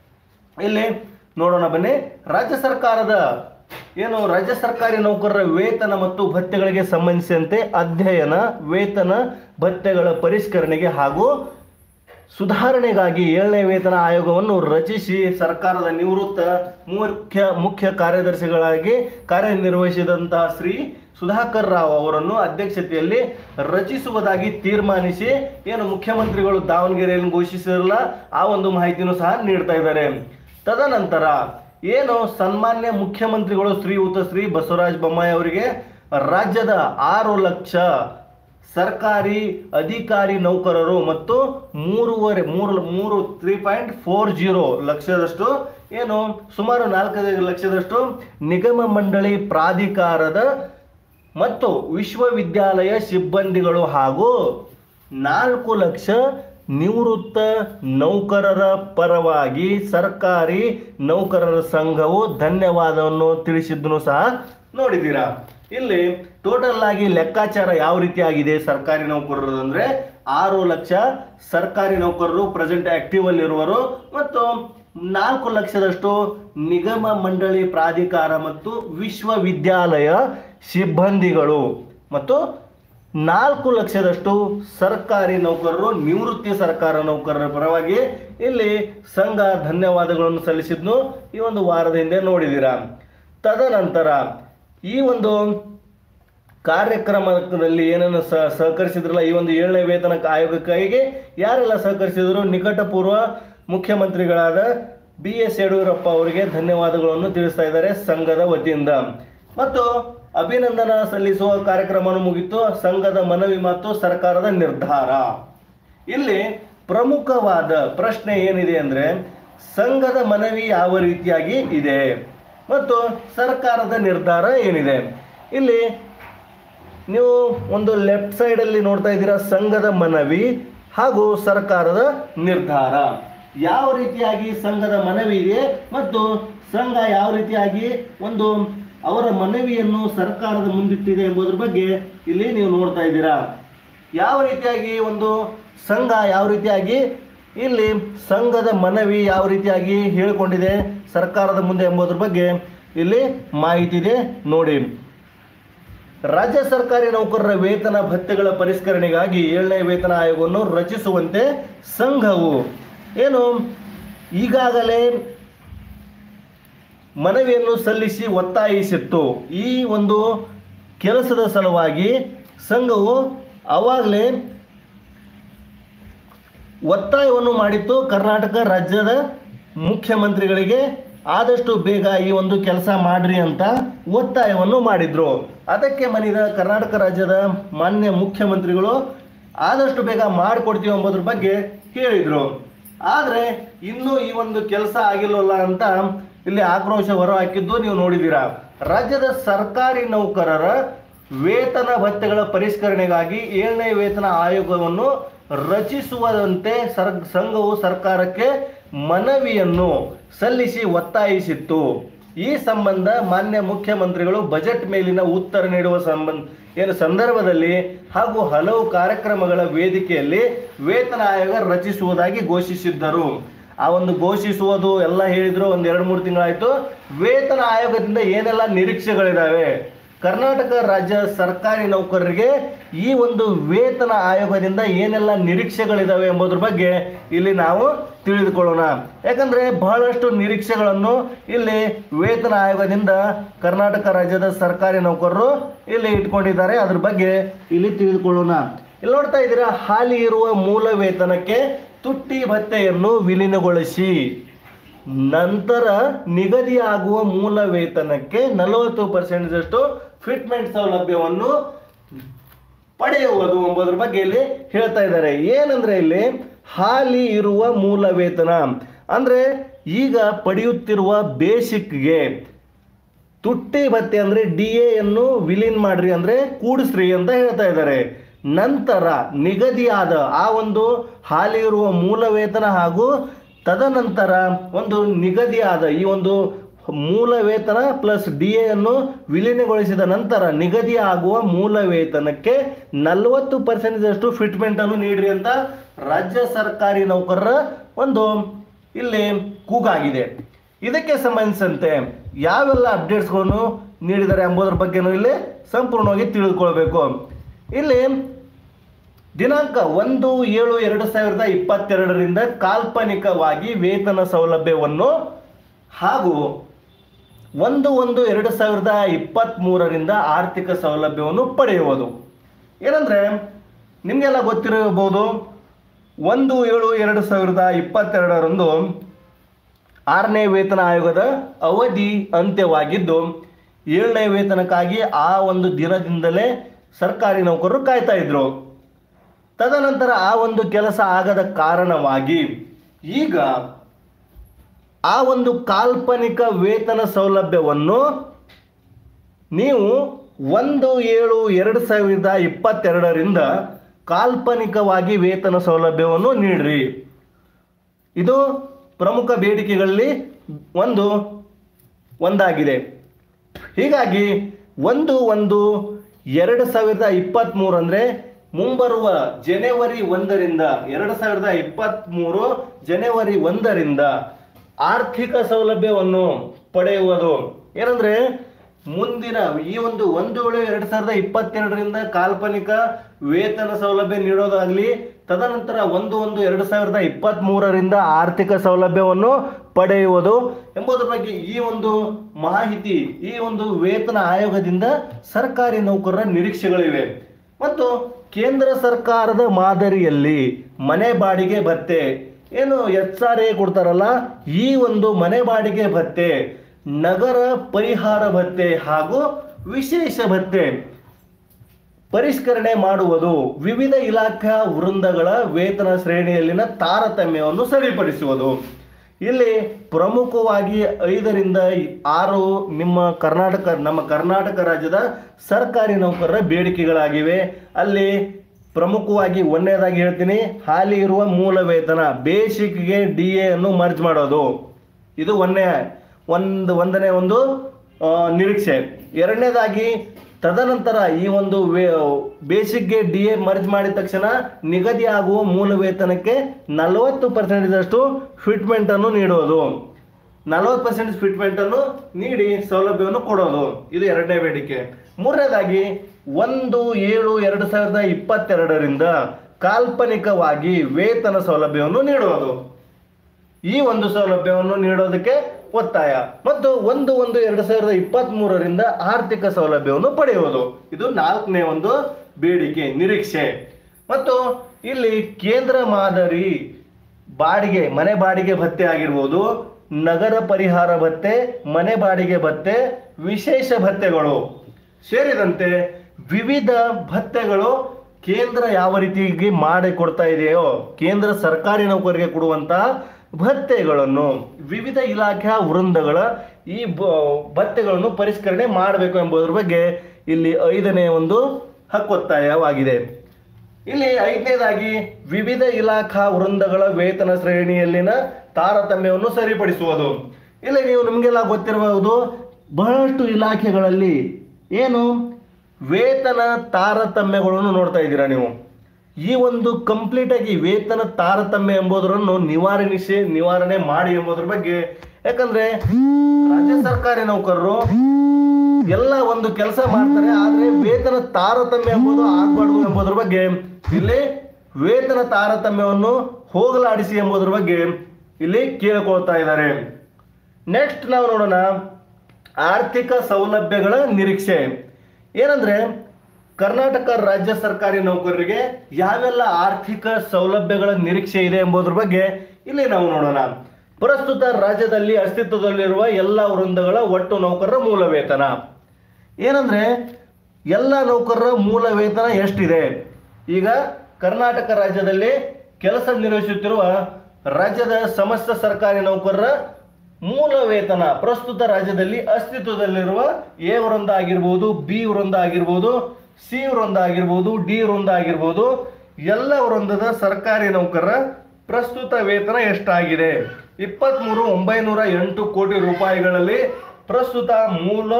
Speaker 1: ಇಲ್ಲಿ ನೋಡೋಣ ಬನ್ನಿ ರಾಜ್ಯ ಸರ್ಕಾರದ ಏನು ರಾಜ್ಯ ಸರ್ಕಾರಿ ನೌಕರರ ವೇತನ ಮತ್ತು ಭತ್ಯೆಗಳಿಗೆ ಸಂಬಂಧಿಸಿದಂತೆ ಅಧ್ಯಯನ ವೇತನ ಭತ್ಯೆಗಳ ಪರಿಷ್ಕರಣೆಗೆ ಹಾಗೂ ಸುಧಾರಣೆಗಾಗಿ ಏಳನೇ ವೇತನ ಆಯೋಗವನ್ನು ರಚಿಸಿ ಸರ್ಕಾರದ ನಿವೃತ್ತ ಮುಖ್ಯ ಮುಖ್ಯ ಕಾರ್ಯದರ್ಶಿಗಳಾಗಿ ಕಾರ್ಯನಿರ್ವಹಿಸಿದಂತಹ ಶ್ರೀ ಸುಧಾಕರ್ ರಾವ್ ಅವರನ್ನು ಅಧ್ಯಕ್ಷತೆಯಲ್ಲಿ ರಚಿಸುವುದಾಗಿ ತೀರ್ಮಾನಿಸಿ ಏನು ಮುಖ್ಯಮಂತ್ರಿಗಳು ದಾವಣಗೆರೆಯಲ್ಲಿ ಘೋಷಿಸಿರಲ್ಲ ಆ ಒಂದು ಮಾಹಿತಿಯನ್ನು ಸಹ ನೀಡ್ತಾ ಇದ್ದಾರೆ ತದನಂತರ ಏನು ಸನ್ಮಾನ್ಯ ಮುಖ್ಯಮಂತ್ರಿಗಳು ಶ್ರೀಯುತ ಶ್ರೀ ಬಸವರಾಜ ಬೊಮ್ಮಾಯಿ ಅವರಿಗೆ ರಾಜ್ಯದ ಆರು ಲಕ್ಷ ಸರ್ಕಾರಿ ಅಧಿಕಾರಿ ನೌಕರರು ಮತ್ತು ಮೂರುವರೆ ಮೂರು ಮೂರು ತ್ರೀ ಪಾಯಿಂಟ್ ಫೋರ್ ಜೀರೋ ಲಕ್ಷದಷ್ಟು ಏನು ಸುಮಾರು ನಾಲ್ಕೈದು ಲಕ್ಷದಷ್ಟು ನಿಗಮ ಮಂಡಳಿ ಪ್ರಾಧಿಕಾರದ ಮತ್ತು ವಿಶ್ವವಿದ್ಯಾಲಯ ಸಿಬ್ಬಂದಿಗಳು ಹಾಗೂ ನಾಲ್ಕು ಲಕ್ಷ ನಿವೃತ್ತ ನೌಕರರ ಪರವಾಗಿ ಸರ್ಕಾರಿ ನೌಕರರ ಸಂಘವು ಧನ್ಯವಾದವನ್ನು ತಿಳಿಸಿದ್ದನ್ನು ಸಹ ನೋಡಿದ್ದೀರಾ ಇಲ್ಲಿ ಟೋಟಲ್ ಆಗಿ ಲೆಕ್ಕಾಚಾರ ಯಾವ ರೀತಿ ಆಗಿದೆ ಸರ್ಕಾರಿ ನೌಕರರು ಅಂದ್ರೆ ಆರು ಲಕ್ಷ ಸರ್ಕಾರಿ ನೌಕರರು ಪ್ರೆಸೆಂಟ್ ಆಕ್ಟಿವ್ ಅಲ್ಲಿ ಇರುವರು ಮತ್ತು ನಾಲ್ಕು ಲಕ್ಷದಷ್ಟು ನಿಗಮ ಮಂಡಳಿ ಪ್ರಾಧಿಕಾರ ಮತ್ತು ವಿಶ್ವವಿದ್ಯಾಲಯ ಸಿಬ್ಬಂದಿಗಳು ಮತ್ತು ನಾಲ್ಕು ಲಕ್ಷದಷ್ಟು ಸರ್ಕಾರಿ ನೌಕರರು ನಿವೃತ್ತಿ ಸರ್ಕಾರ ನೌಕರರ ಪರವಾಗಿ ಇಲ್ಲಿ ಸಂಘ ಧನ್ಯವಾದಗಳನ್ನು ಸಲ್ಲಿಸಿದ್ನು ಈ ಒಂದು ವಾರದ ಹಿಂದೆ ನೋಡಿದ್ದೀರಾ ತದನಂತರ ಈ ಒಂದು ಕಾರ್ಯಕ್ರಮದಲ್ಲಿ ಏನನ್ನು ಸಹ ಸಹಕರಿಸಿದ್ರಲ್ಲ ಈ ಒಂದು ಏಳನೇ ವೇತನ ಆಯೋಗಕ್ಕಾಗಿ ಯಾರೆಲ್ಲ ಸಹಕರಿಸಿದ್ರು ನಿಕಟಪೂರ್ವ ಮುಖ್ಯಮಂತ್ರಿಗಳಾದ ಬಿ ಎಸ್ ಯಡಿಯೂರಪ್ಪ ಅವರಿಗೆ ಧನ್ಯವಾದಗಳನ್ನು ತಿಳಿಸ್ತಾ ಇದ್ದಾರೆ ಸಂಘದ ವತಿಯಿಂದ ಮತ್ತು ಅಭಿನಂದನಾ ಸಲ್ಲಿಸುವ ಕಾರ್ಯಕ್ರಮವನ್ನು ಮುಗಿತು ಸಂಘದ ಮನವಿ ಮತ್ತು ಸರ್ಕಾರದ ನಿರ್ಧಾರ ಇಲ್ಲಿ ಪ್ರಮುಖವಾದ ಪ್ರಶ್ನೆ ಏನಿದೆ ಅಂದ್ರೆ ಸಂಘದ ಮನವಿ ಯಾವ ರೀತಿಯಾಗಿ ಇದೆ ಮತ್ತು ಸರ್ಕಾರದ ನಿರ್ಧಾರ ಏನಿದೆ ಇಲ್ಲಿ ನೀವು ಒಂದು ಲೆಫ್ಟ್ ಸೈಡ್ ಅಲ್ಲಿ ನೋಡ್ತಾ ಇದ್ದೀರಾ ಸಂಘದ ಮನವಿ ಹಾಗೂ ಸರ್ಕಾರದ ನಿರ್ಧಾರ ಯಾವ ರೀತಿಯಾಗಿ ಸಂಘದ ಮನವಿ ಇದೆ ಮತ್ತು ಸಂಘ ಯಾವ ರೀತಿಯಾಗಿ ಒಂದು ಅವರ ಮನವಿಯನ್ನು ಸರ್ಕಾರದ ಮುಂದಿಟ್ಟಿದೆ ಎಂಬುದರ ಬಗ್ಗೆ ಇಲ್ಲಿ ನೀವು ನೋಡ್ತಾ ಇದ್ದೀರಾ ಯಾವ ರೀತಿಯಾಗಿ ಒಂದು ಸಂಘ ಯಾವ ರೀತಿಯಾಗಿ ಇಲ್ಲಿ ಸಂಘದ ಮನವಿ ಯಾವ ರೀತಿಯಾಗಿ ಹೇಳಿಕೊಂಡಿದೆ ಸರ್ಕಾರದ ಮುಂದೆ ಎಂಬುದರ ಬಗ್ಗೆ ಇಲ್ಲಿ ಮಾಹಿತಿ ಇದೆ ನೋಡಿ ರಾಜ್ಯ ಸರ್ಕಾರಿ ನೌಕರರ ವೇತನ ಭತ್ಯೆಗಳ ಪರಿಷ್ಕರಣೆಗಾಗಿ ಏಳನೇ ವೇತನ ಆಯೋಗವನ್ನು ರಚಿಸುವಂತೆ ಸಂಘವು ಏನು ಈಗಾಗಲೇ ಮನವಿಯನ್ನು ಸಲ್ಲಿಸಿ ಒತ್ತಾಯಿಸಿತ್ತು ಈ ಒಂದು ಕೆಲಸದ ಸಲುವಾಗಿ ಸಂಘವು ಅವಾಗಲೇ ಒತ್ತಾಯವನ್ನು ಮಾಡಿತ್ತು ಕರ್ನಾಟಕ ರಾಜ್ಯದ ಮುಖ್ಯಮಂತ್ರಿಗಳಿಗೆ ಆದಷ್ಟು ಬೇಗ ಈ ಒಂದು ಕೆಲಸ ಮಾಡ್ರಿ ಅಂತ ಒತ್ತಾಯವನ್ನು ಮಾಡಿದ್ರು ಅದಕ್ಕೆ ಮನಿದ ಕರ್ನಾಟಕ ರಾಜ್ಯದ ಮಾನ್ಯ ಮುಖ್ಯಮಂತ್ರಿಗಳು ಆದಷ್ಟು ಬೇಗ ಮಾಡಿಕೊಡ್ತೀವಿ ಎಂಬುದ್ರ ಬಗ್ಗೆ ಹೇಳಿದ್ರು ಆದರೆ ಇನ್ನೂ ಈ ಒಂದು ಕೆಲಸ ಆಗಿಲ್ಲವಲ್ಲ ಅಂತ ಇಲ್ಲಿ ಆಕ್ರೋಶ ಹೊರ ಹಾಕಿದ್ದು ನೀವು ನೋಡಿದ್ದೀರಾ ರಾಜ್ಯದ ಸರ್ಕಾರಿ ನೌಕರರ ವೇತನ ಭತ್ಯೆಗಳ ಪರಿಷ್ಕರಣೆಗಾಗಿ ಏಳನೇ ವೇತನ ಆಯೋಗವನ್ನು ರಚಿಸುವಂತೆ ಸರ್ ಸಂಘವು ಸರ್ಕಾರಕ್ಕೆ ಮನವಿಯನ್ನು ಸಲ್ಲಿಸಿ ಒತ್ತಾಯಿಸಿತ್ತು ಈ ಸಂಬಂಧ ಮಾನ್ಯ ಮುಖ್ಯಮಂತ್ರಿಗಳು ಬಜೆಟ್ ಮೇಲಿನ ಉತ್ತರ ನೀಡುವ ಸಂಬಂಧ ಏನು ಸಂದರ್ಭದಲ್ಲಿ ಹಾಗೂ ಹಲವು ಕಾರ್ಯಕ್ರಮಗಳ ವೇದಿಕೆಯಲ್ಲಿ ವೇತನ ಆಯೋಗ ರಚಿಸುವುದಾಗಿ ಘೋಷಿಸಿದ್ದರು ಆ ಒಂದು ಘೋಷಿಸುವುದು ಎಲ್ಲ ಹೇಳಿದ್ರು ಒಂದು ಎರಡು ಮೂರು ತಿಂಗಳಾಯ್ತು ವೇತನ ಆಯೋಗದಿಂದ ಏನೆಲ್ಲ ನಿರೀಕ್ಷೆಗಳಿದಾವೆ ಕರ್ನಾಟಕ ರಾಜ್ಯ ಸರ್ಕಾರಿ ನೌಕರರಿಗೆ ಈ ಒಂದು ವೇತನ ಆಯೋಗದಿಂದ ಏನೆಲ್ಲ ನಿರೀಕ್ಷೆಗಳಿದಾವೆ ಎಂಬುದ್ರ ಬಗ್ಗೆ ಇಲ್ಲಿ ನಾವು ತಿಳಿದುಕೊಳ್ಳೋಣ ಯಾಕಂದ್ರೆ ಬಹಳಷ್ಟು ನಿರೀಕ್ಷೆಗಳನ್ನು ಇಲ್ಲಿ ವೇತನ ಆಯೋಗದಿಂದ ಕರ್ನಾಟಕ ರಾಜ್ಯದ ಸರ್ಕಾರಿ ನೌಕರರು ಇಲ್ಲಿ ಇಟ್ಕೊಂಡಿದ್ದಾರೆ ಅದ್ರ ಬಗ್ಗೆ ಇಲ್ಲಿ ತಿಳಿದುಕೊಳ್ಳೋಣ ಇಲ್ಲಿ ನೋಡ್ತಾ ಇದ್ದೀರಾ ಹಾಲಿ ಇರುವ ಮೂಲ ವೇತನಕ್ಕೆ ತುಟ್ಟಿ ಭತ್ಯೆಯನ್ನು ವಿಲೀನಗೊಳಿಸಿ ನಂತರ ನಿಗದಿಯಾಗುವ ಮೂಲ ವೇತನಕ್ಕೆ ನಲವತ್ತು ಪರ್ಸೆಂಟ್ದಷ್ಟು ಫಿಟ್ಮೆಂಟ್ ಸೌಲಭ್ಯವನ್ನು ಪಡೆಯುವುದು ಎಂಬುದರ ಬಗ್ಗೆ ಇಲ್ಲಿ ಹೇಳ್ತಾ ಇದ್ದಾರೆ ಏನಂದ್ರೆ ಇಲ್ಲಿ ಹಾಲಿ ಇರುವ ಮೂಲ ವೇತನ ಅಂದ್ರೆ ಈಗ ಪಡೆಯುತ್ತಿರುವ ಬೇಸಿಕ್ಗೆ ತುಟ್ಟಿ ಭತ್ಯೆ ಅಂದ್ರೆ ಡಿ ಎನ್ನು ವಿಲೀನ್ ಮಾಡ್ರಿ ಅಂದ್ರೆ ಕೂಡಿಸ್ರಿ ಅಂತ ಹೇಳ್ತಾ ಇದ್ದಾರೆ ನಂತರ ನಿಗದಿಯಾದ ಆ ಒಂದು ಹಾಲಿ ಇರುವ ಮೂಲ ವೇತನ ಹಾಗೂ ತದನಂತರ ಒಂದು ನಿಗದಿಯಾದ ಈ ಒಂದು ಮೂಲ ವೇತನ ಪ್ಲಸ್ ಡಿ ಎನ್ನು ವಿಲೀನಗೊಳಿಸಿದ ನಂತರ ನಿಗದಿ ಆಗುವ ಮೂಲ ವೇತನಕ್ಕೆ ನಲವತ್ತು ಪರ್ಸೆಂಟೇಜಷ್ಟು ಫಿಟ್ಮೆಂಟ್ ಅನ್ನು ನೀಡ್ರಿ ಅಂತ ರಾಜ್ಯ ಸರ್ಕಾರಿ ನೌಕರರ ಒಂದು ಇಲ್ಲಿ ಕೂಗಾಗಿದೆ ಇದಕ್ಕೆ ಸಂಬಂಧಿಸಿದಂತೆ ಯಾವೆಲ್ಲ ಅಪ್ಡೇಟ್ಸ್ಗಳನ್ನು ನೀಡಿದ್ದಾರೆ ಎಂಬುದರ ಬಗ್ಗೆನೂ ಇಲ್ಲಿ ಸಂಪೂರ್ಣವಾಗಿ ತಿಳಿದುಕೊಳ್ಬೇಕು ಇಲ್ಲಿ ದಿನಾಂಕ ಒಂದು ಏಳು ಎರಡು ಸಾವಿರದ ಇಪ್ಪತ್ತೆರಡರಿಂದ ಕಾಲ್ಪನಿಕವಾಗಿ ವೇತನ ಸೌಲಭ್ಯವನ್ನು ಹಾಗೂ ಒಂದು ಒಂದು ಎರಡು ಸಾವಿರದ ಇಪ್ಪತ್ತ್ ಮೂರರಿಂದ ಆರ್ಥಿಕ ಸೌಲಭ್ಯವನ್ನು ಪಡೆಯುವುದು ಏನಂದ್ರೆ ನಿಮಗೆಲ್ಲ ಗೊತ್ತಿರಬಹುದು ಒಂದು ಏಳು ಎರಡು ಸಾವಿರದ ಇಪ್ಪತ್ತೆರಡರಂದು ಆರನೇ ವೇತನ ಆಯೋಗದ ಅವಧಿ ಅಂತ್ಯವಾಗಿದ್ದು ಏಳನೇ ವೇತನಕ್ಕಾಗಿ ಆ ಒಂದು ದಿನದಿಂದಲೇ ಸರ್ಕಾರಿ ನೌಕರರು ಕಾಯ್ತಾ ಇದ್ರು ತದನಂತರ ಆ ಒಂದು ಕೆಲಸ ಆಗದ ಕಾರಣವಾಗಿ ಈಗ ಆ ಒಂದು ಕಾಲ್ಪನಿಕ ವೇತನ ಸೌಲಭ್ಯವನ್ನು ನೀವು ಒಂದು ಏಳು ಎರಡು ಸಾವಿರದ ಇಪ್ಪತ್ತೆರಡರಿಂದ ಕಾಲ್ಪನಿಕವಾಗಿ ವೇತನ ಸೌಲಭ್ಯವನ್ನು ನೀಡ್ರಿ ಇದು ಪ್ರಮುಖ ಬೇಡಿಕೆಗಳಲ್ಲಿ ಒಂದು ಒಂದಾಗಿದೆ ಹೀಗಾಗಿ ಒಂದು ಒಂದು ಎರಡು ಸಾವಿರದ ಇಪ್ಪತ್ತ್ಮೂರು ಅಂದರೆ ಮುಂಬರುವ ಜನವರಿ ಒಂದರಿಂದ ಎರಡು ಸಾವಿರದ ಇಪ್ಪತ್ತ್ಮೂರು ಜನವರಿ ಒಂದರಿಂದ ಆರ್ಥಿಕ ಸೌಲಭ್ಯವನ್ನು ಪಡೆಯುವುದು ಏನಂದ್ರೆ ಮುಂದಿನ ಈ ಒಂದು ಒಂದು ಏಳು ಎರಡು ಸಾವಿರದ ಇಪ್ಪತ್ತೆರಡರಿಂದ ಕಾಲ್ಪನಿಕ ವೇತನ ಸೌಲಭ್ಯ ನೀಡೋದಾಗ್ಲಿ ತದನಂತರ ಒಂದು ಒಂದು ಎರಡು ಸಾವಿರದ ಇಪ್ಪತ್ತ್ ಮೂರರಿಂದ ಆರ್ಥಿಕ ಸೌಲಭ್ಯವನ್ನು ಪಡೆಯುವುದು ಎಂಬುದರ ಬಗ್ಗೆ ಈ ಒಂದು ಮಾಹಿತಿ ಈ ಒಂದು ವೇತನ ಆಯೋಗದಿಂದ ಸರ್ಕಾರಿ ನೌಕರರ ನಿರೀಕ್ಷೆಗಳಿವೆ ಮತ್ತು ಕೇಂದ್ರ ಸರ್ಕಾರದ ಮಾದರಿಯಲ್ಲಿ ಮನೆ ಬಾಡಿಗೆ ಭತ್ಯೆ ಏನು ಎಚ್ ಆರ್ ಎ ಕೊಡ್ತಾರಲ್ಲ ಈ ಒಂದು ಮನೆ ಬಾಡಿಗೆ ಭತ್ಯೆ ನಗರ ಪರಿಹಾರ ಭತ್ಯೆ ಹಾಗೂ ವಿಶೇಷ ಭತ್ಯೆ ಪರಿಷ್ಕರಣೆ ಮಾಡುವುದು ವಿವಿಧ ಇಲಾಖಾ ವೃಂದಗಳ ವೇತನ ಶ್ರೇಣಿಯಲ್ಲಿನ ತಾರತಮ್ಯವನ್ನು ಸರಿಪಡಿಸುವುದು ಇಲ್ಲಿ ಪ್ರಮುಖವಾಗಿ ಐದರಿಂದ ಆರು ನಿಮ್ಮ ಕರ್ನಾಟಕ ನಮ್ಮ ಕರ್ನಾಟಕ ರಾಜ್ಯದ ಸರ್ಕಾರಿ ನೌಕರರ ಬೇಡಿಕೆಗಳಾಗಿವೆ ಅಲ್ಲಿ ಪ್ರಮುಖವಾಗಿ ಒಂದನೇದಾಗಿ ಹೇಳ್ತೀನಿ ಹಾಲಿ ಇರುವ ಮೂಲ ವೇತನ ಬೇಸಿಕ್ಗೆ ಡಿ ಎ ಅನ್ನು ಮರ್ಜ್ ಮಾಡೋದು ಇದು ಒಂದನೇ ಒಂದು ಒಂದನೇ ಒಂದು ಆ, ನಿರೀಕ್ಷೆ ಎರಡನೇದಾಗಿ ತದನಂತರ ಈ ಒಂದು ವೇ ಬೇಸಿಕ್ಗೆ ಡಿ ಎ ಮರ್ಜ್ ಮಾಡಿದ ತಕ್ಷಣ ನಿಗದಿ ಆಗುವ ಮೂಲ ವೇತನಕ್ಕೆ ನಲವತ್ತು ಪರ್ಸೆಂಟೇಜಷ್ಟು ಫಿಟ್ಮೆಂಟ್ ಅನ್ನು ನೀಡೋದು ನಲವತ್ತು ಪರ್ಸೆಂಟ್ ಫಿಟ್ಮೆಂಟ್ ಅನ್ನು ನೀಡಿ ಸೌಲಭ್ಯವನ್ನು ಕೊಡೋದು ಇದು ಎರಡನೇ ಬೇಡಿಕೆ ಮೂರನೇದಾಗಿ ಒಂದು ಏಳು ಎರಡು ಸಾವಿರದ ಇಪ್ಪತ್ತೆರಡರಿಂದ ಕಾಲ್ಪನಿಕವಾಗಿ ವೇತನ ಸೌಲಭ್ಯವನ್ನು ನೀಡುವುದು ಈ ಒಂದು ಸೌಲಭ್ಯವನ್ನು ನೀಡೋದಕ್ಕೆ ಒತ್ತಾಯ ಮತ್ತು ಒಂದು ಒಂದು ಎರಡು ಸಾವಿರದ ಇಪ್ಪತ್ತ್ ಮೂರರಿಂದ ಆರ್ಥಿಕ ಸೌಲಭ್ಯವನ್ನು ಪಡೆಯುವುದು ಇದು ನಾಲ್ಕನೇ ಒಂದು ಬೇಡಿಕೆ ನಿರೀಕ್ಷೆ ಮತ್ತು ಇಲ್ಲಿ ಕೇಂದ್ರ ಮಾದರಿ ಬಾಡಿಗೆ ಮನೆ ಬಾಡಿಗೆ ಭತ್ಯೆ ಆಗಿರ್ಬೋದು ನಗರ ಪರಿಹಾರ ಭತ್ಯೆ ಮನೆ ಬಾಡಿಗೆ ಭತ್ಯೆ ವಿಶೇಷ ಭತ್ಯೆಗಳು ಸೇರಿದಂತೆ ವಿವಿಧ ಭತ್ಯೆಗಳು ಕೇಂದ್ರ ಯಾವ ರೀತಿಯಾಗಿ ಮಾಡಿ ಕೊಡ್ತಾ ಇದೆಯೋ ಕೇಂದ್ರ ಸರ್ಕಾರಿ ನೌಕರಿಗೆ ಕೊಡುವಂತಹ ಭತ್ಯೆಗಳನ್ನು ವಿವಿಧ ಇಲಾಖೆಯ ವೃಂದಗಳ ಈ ಬ- ಭತ್ಯೆಗಳನ್ನು ಪರಿಷ್ಕರಣೆ ಮಾಡಬೇಕು ಎಂಬುದರ ಬಗ್ಗೆ ಇಲ್ಲಿ ಐದನೇ ಒಂದು ಹಕ್ಕೊತ್ತಾಯವಾಗಿದೆ ಇಲ್ಲಿ ಐದನೇದಾಗಿ ವಿವಿಧ ಇಲಾಖಾ ವೃಂದಗಳ ವೇತನ ಶ್ರೇಣಿಯಲ್ಲಿನ ತಾರತಮ್ಯವನ್ನು ಸರಿಪಡಿಸುವುದು ಇಲ್ಲಿ ನೀವು ನಿಮಗೆಲ್ಲ ಗೊತ್ತಿರಬಹುದು ಬಹಳಷ್ಟು ಇಲಾಖೆಗಳಲ್ಲಿ ಏನು ವೇತನ ತಾರತಮ್ಯಗಳನ್ನು ನೋಡ್ತಾ ಇದ್ದೀರಾ ನೀವು ಈ ಒಂದು ಕಂಪ್ಲೀಟ್ ಆಗಿ ವೇತನ ತಾರತಮ್ಯ ಎಂಬುದನ್ನು ನಿವಾರಣಿಸಿ ನಿವಾರಣೆ ಮಾಡಿ ಎಂಬುದರ ಬಗ್ಗೆ ಯಾಕಂದ್ರೆ ರಾಜ್ಯ ಸರ್ಕಾರಿ ನೌಕರರು ಎಲ್ಲ ಒಂದು ಕೆಲಸ ಮಾಡ್ತಾರೆ ಆದ್ರೆ ವೇತನ ತಾರತಮ್ಯ ಎಂಬುದು ಆಗ್ಬಾರ್ದು ಎಂಬುದರ ಬಗ್ಗೆ ಇಲ್ಲಿ ವೇತನ ತಾರತಮ್ಯವನ್ನು ಹೋಗಲಾಡಿಸಿ ಎಂಬುದರ ಬಗ್ಗೆ ಇಲ್ಲಿ ಕೇಳಿಕೊಳ್ತಾ ಇದ್ದಾರೆ ನೆಕ್ಸ್ಟ್ ನಾವು ನೋಡೋಣ ಆರ್ಥಿಕ ಸೌಲಭ್ಯಗಳ ನಿರೀಕ್ಷೆ ಏನಂದ್ರೆ ಕರ್ನಾಟಕ ರಾಜ್ಯ ಸರ್ಕಾರಿ ನೌಕರರಿಗೆ ಯಾವೆಲ್ಲ ಆರ್ಥಿಕ ಸೌಲಭ್ಯಗಳ ನಿರೀಕ್ಷೆ ಇದೆ ಎಂಬುದರ ಬಗ್ಗೆ ಇಲ್ಲಿ ನಾವು ನೋಡೋಣ ಪ್ರಸ್ತುತ ರಾಜ್ಯದಲ್ಲಿ ಅಸ್ತಿತ್ವದಲ್ಲಿರುವ ಎಲ್ಲ ವೃಂದಗಳ ಒಟ್ಟು ನೌಕರರ ಮೂಲ ವೇತನ ಏನಂದ್ರೆ ಎಲ್ಲ ನೌಕರರ ಮೂಲ ವೇತನ ಎಷ್ಟಿದೆ ಈಗ ಕರ್ನಾಟಕ ರಾಜ್ಯದಲ್ಲಿ ಕೆಲಸ ನಿರ್ವಹಿಸುತ್ತಿರುವ ರಾಜ್ಯದ ಸಮಸ್ತ ಸರ್ಕಾರಿ ನೌಕರರ ಮೂಲ ವೇತನ ಪ್ರಸ್ತುತ ರಾಜ್ಯದಲ್ಲಿ ಅಸ್ತಿತ್ವದಲ್ಲಿರುವ ಎ ವೃಂದ ಆಗಿರ್ಬೋದು ಬಿ ವೃಂದ ಆಗಿರ್ಬೋದು ಸಿ ವೃಂದ ಆಗಿರ್ಬೋದು ಡಿ ವೃಂದ ಆಗಿರ್ಬೋದು ಎಲ್ಲ ವೃಂದದ ಸರ್ಕಾರಿ ನೌಕರರ ಪ್ರಸ್ತುತ ವೇತನ ಎಷ್ಟಾಗಿದೆ ಇಪ್ಪತ್ತ್ಮೂರು ಒಂಬೈನೂರ ಎಂಟು ಕೋಟಿ ರೂಪಾಯಿಗಳಲ್ಲಿ ಪ್ರಸ್ತುತ ಮೂಲ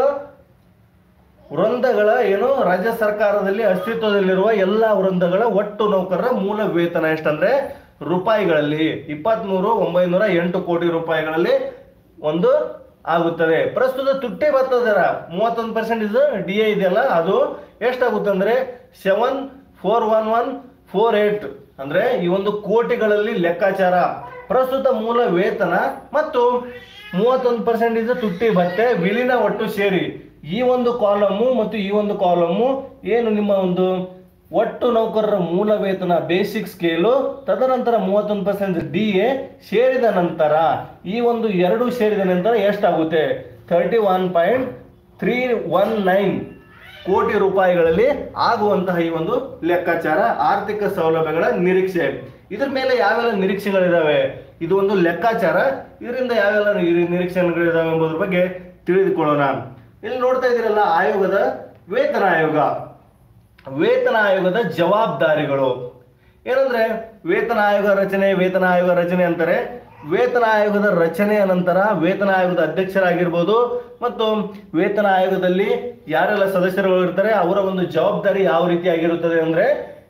Speaker 1: ವೃಂದಗಳ ಏನು ರಾಜ್ಯ ಸರ್ಕಾರದಲ್ಲಿ ಅಸ್ತಿತ್ವದಲ್ಲಿರುವ ಎಲ್ಲ ವೃಂದಗಳ ಒಟ್ಟು ನೌಕರರ ಮೂಲ ವೇತನ ಎಷ್ಟಂದ್ರೆ ರೂಪಾಯಿಗಳಲ್ಲಿ ಇಪ್ಪತ್ಮೂರು ಒಂಬೈನೂರ ಎಂಟು ಕೋಟಿ ರೂಪಾಯಿಗಳಲ್ಲಿ ಒಂದು ಆಗುತ್ತದೆ ಪ್ರಸ್ತುತ ತುಟ್ಟಿ ಭತ್ತ ದರ ಮೂವತ್ತೊಂದು ಪರ್ಸೆಂಟ್ ಇದು ಡಿ ಎ ಇದೆಯಲ್ಲ ಅದು ಎಷ್ಟಾಗುತ್ತೆ ಅಂದ್ರೆ seven four one one four eight ಅಂದ್ರೆ ಈ ಒಂದು ಕೋಟಿಗಳಲ್ಲಿ ಲೆಕ್ಕಾಚಾರ ಪ್ರಸ್ತುತ ಮೂಲ ವೇತನ ಮತ್ತು ಮೂವತ್ತೊಂದು ಪರ್ಸೆಂಟ್ ಇದು ತುಟ್ಟಿ ಭತ್ತೆ ವಿಲೀನ ಒಟ್ಟು ಸೇರಿ ಈ ಒಂದು ಕಾಲಮು ಮತ್ತು ಈ ಒಂದು ಕಾಲಮು ಏನು ನಿಮ್ಮ ಒಂದು ಒಟ್ಟು ನೌಕರರ ಮೂಲ ವೇತನ ಬೇಸಿಕ್ ಸ್ಕೇಲು ತದನಂತರ ಮೂವತ್ತೊಂದು ಪರ್ಸೆಂಟ್ ಡಿ ಎ ಸೇರಿದ ನಂತರ ಈ ಒಂದು ಎರಡು ಸೇರಿದ ನಂತರ ಎಷ್ಟಾಗುತ್ತೆ thirty one point three one nine ಕೋಟಿ ರೂಪಾಯಿಗಳಲ್ಲಿ ಆಗುವಂತಹ ಈ ಒಂದು ಲೆಕ್ಕಾಚಾರ ಆರ್ಥಿಕ ಸೌಲಭ್ಯಗಳ ನಿರೀಕ್ಷೆ ಇದ್ರ ಮೇಲೆ ಯಾವೆಲ್ಲ ನಿರೀಕ್ಷೆಗಳಿದಾವೆ ಇದು ಒಂದು ಲೆಕ್ಕಾಚಾರ ಇದರಿಂದ ಯಾವೆಲ್ಲ ನಿ- ನಿರೀಕ್ಷೆಗಳಿದಾವೆ ಎಂಬುದ್ರ ಬಗ್ಗೆ ತಿಳಿದುಕೊಳ್ಳೋಣ ಇಲ್ಲಿ ನೋಡ್ತಾ ಇದ್ದೀರಲ್ಲ ಆಯೋಗದ ವೇತನ ಆಯೋಗ ವೇತನ ಆಯೋಗದ ಜವಾಬ್ದಾರಿಗಳು ಏನಂದ್ರೆ ವೇತನ ಆಯೋಗ ರಚನೆ ವೇತನ ಆಯೋಗ ರಚನೆ ಅಂತಾರೆ ವೇತನ ಆಯೋಗದ ರಚನೆಯ ನಂತರ ವೇತನ ಆಯೋಗದ ಅಧ್ಯಕ್ಷರಾಗಿರ್ಬೋದು ಮತ್ತು ವೇತನ ಆಯೋಗದಲ್ಲಿ ಯಾರೆಲ್ಲ ಸದಸ್ಯರುಗಳು ಇರ್ತಾರೆ ಅವರ ಒಂದು ಜವಾಬ್ದಾರಿ ಯಾವ ರೀತಿಯಾಗಿರುತ್ತದೆ ಅಂದ್ರೆ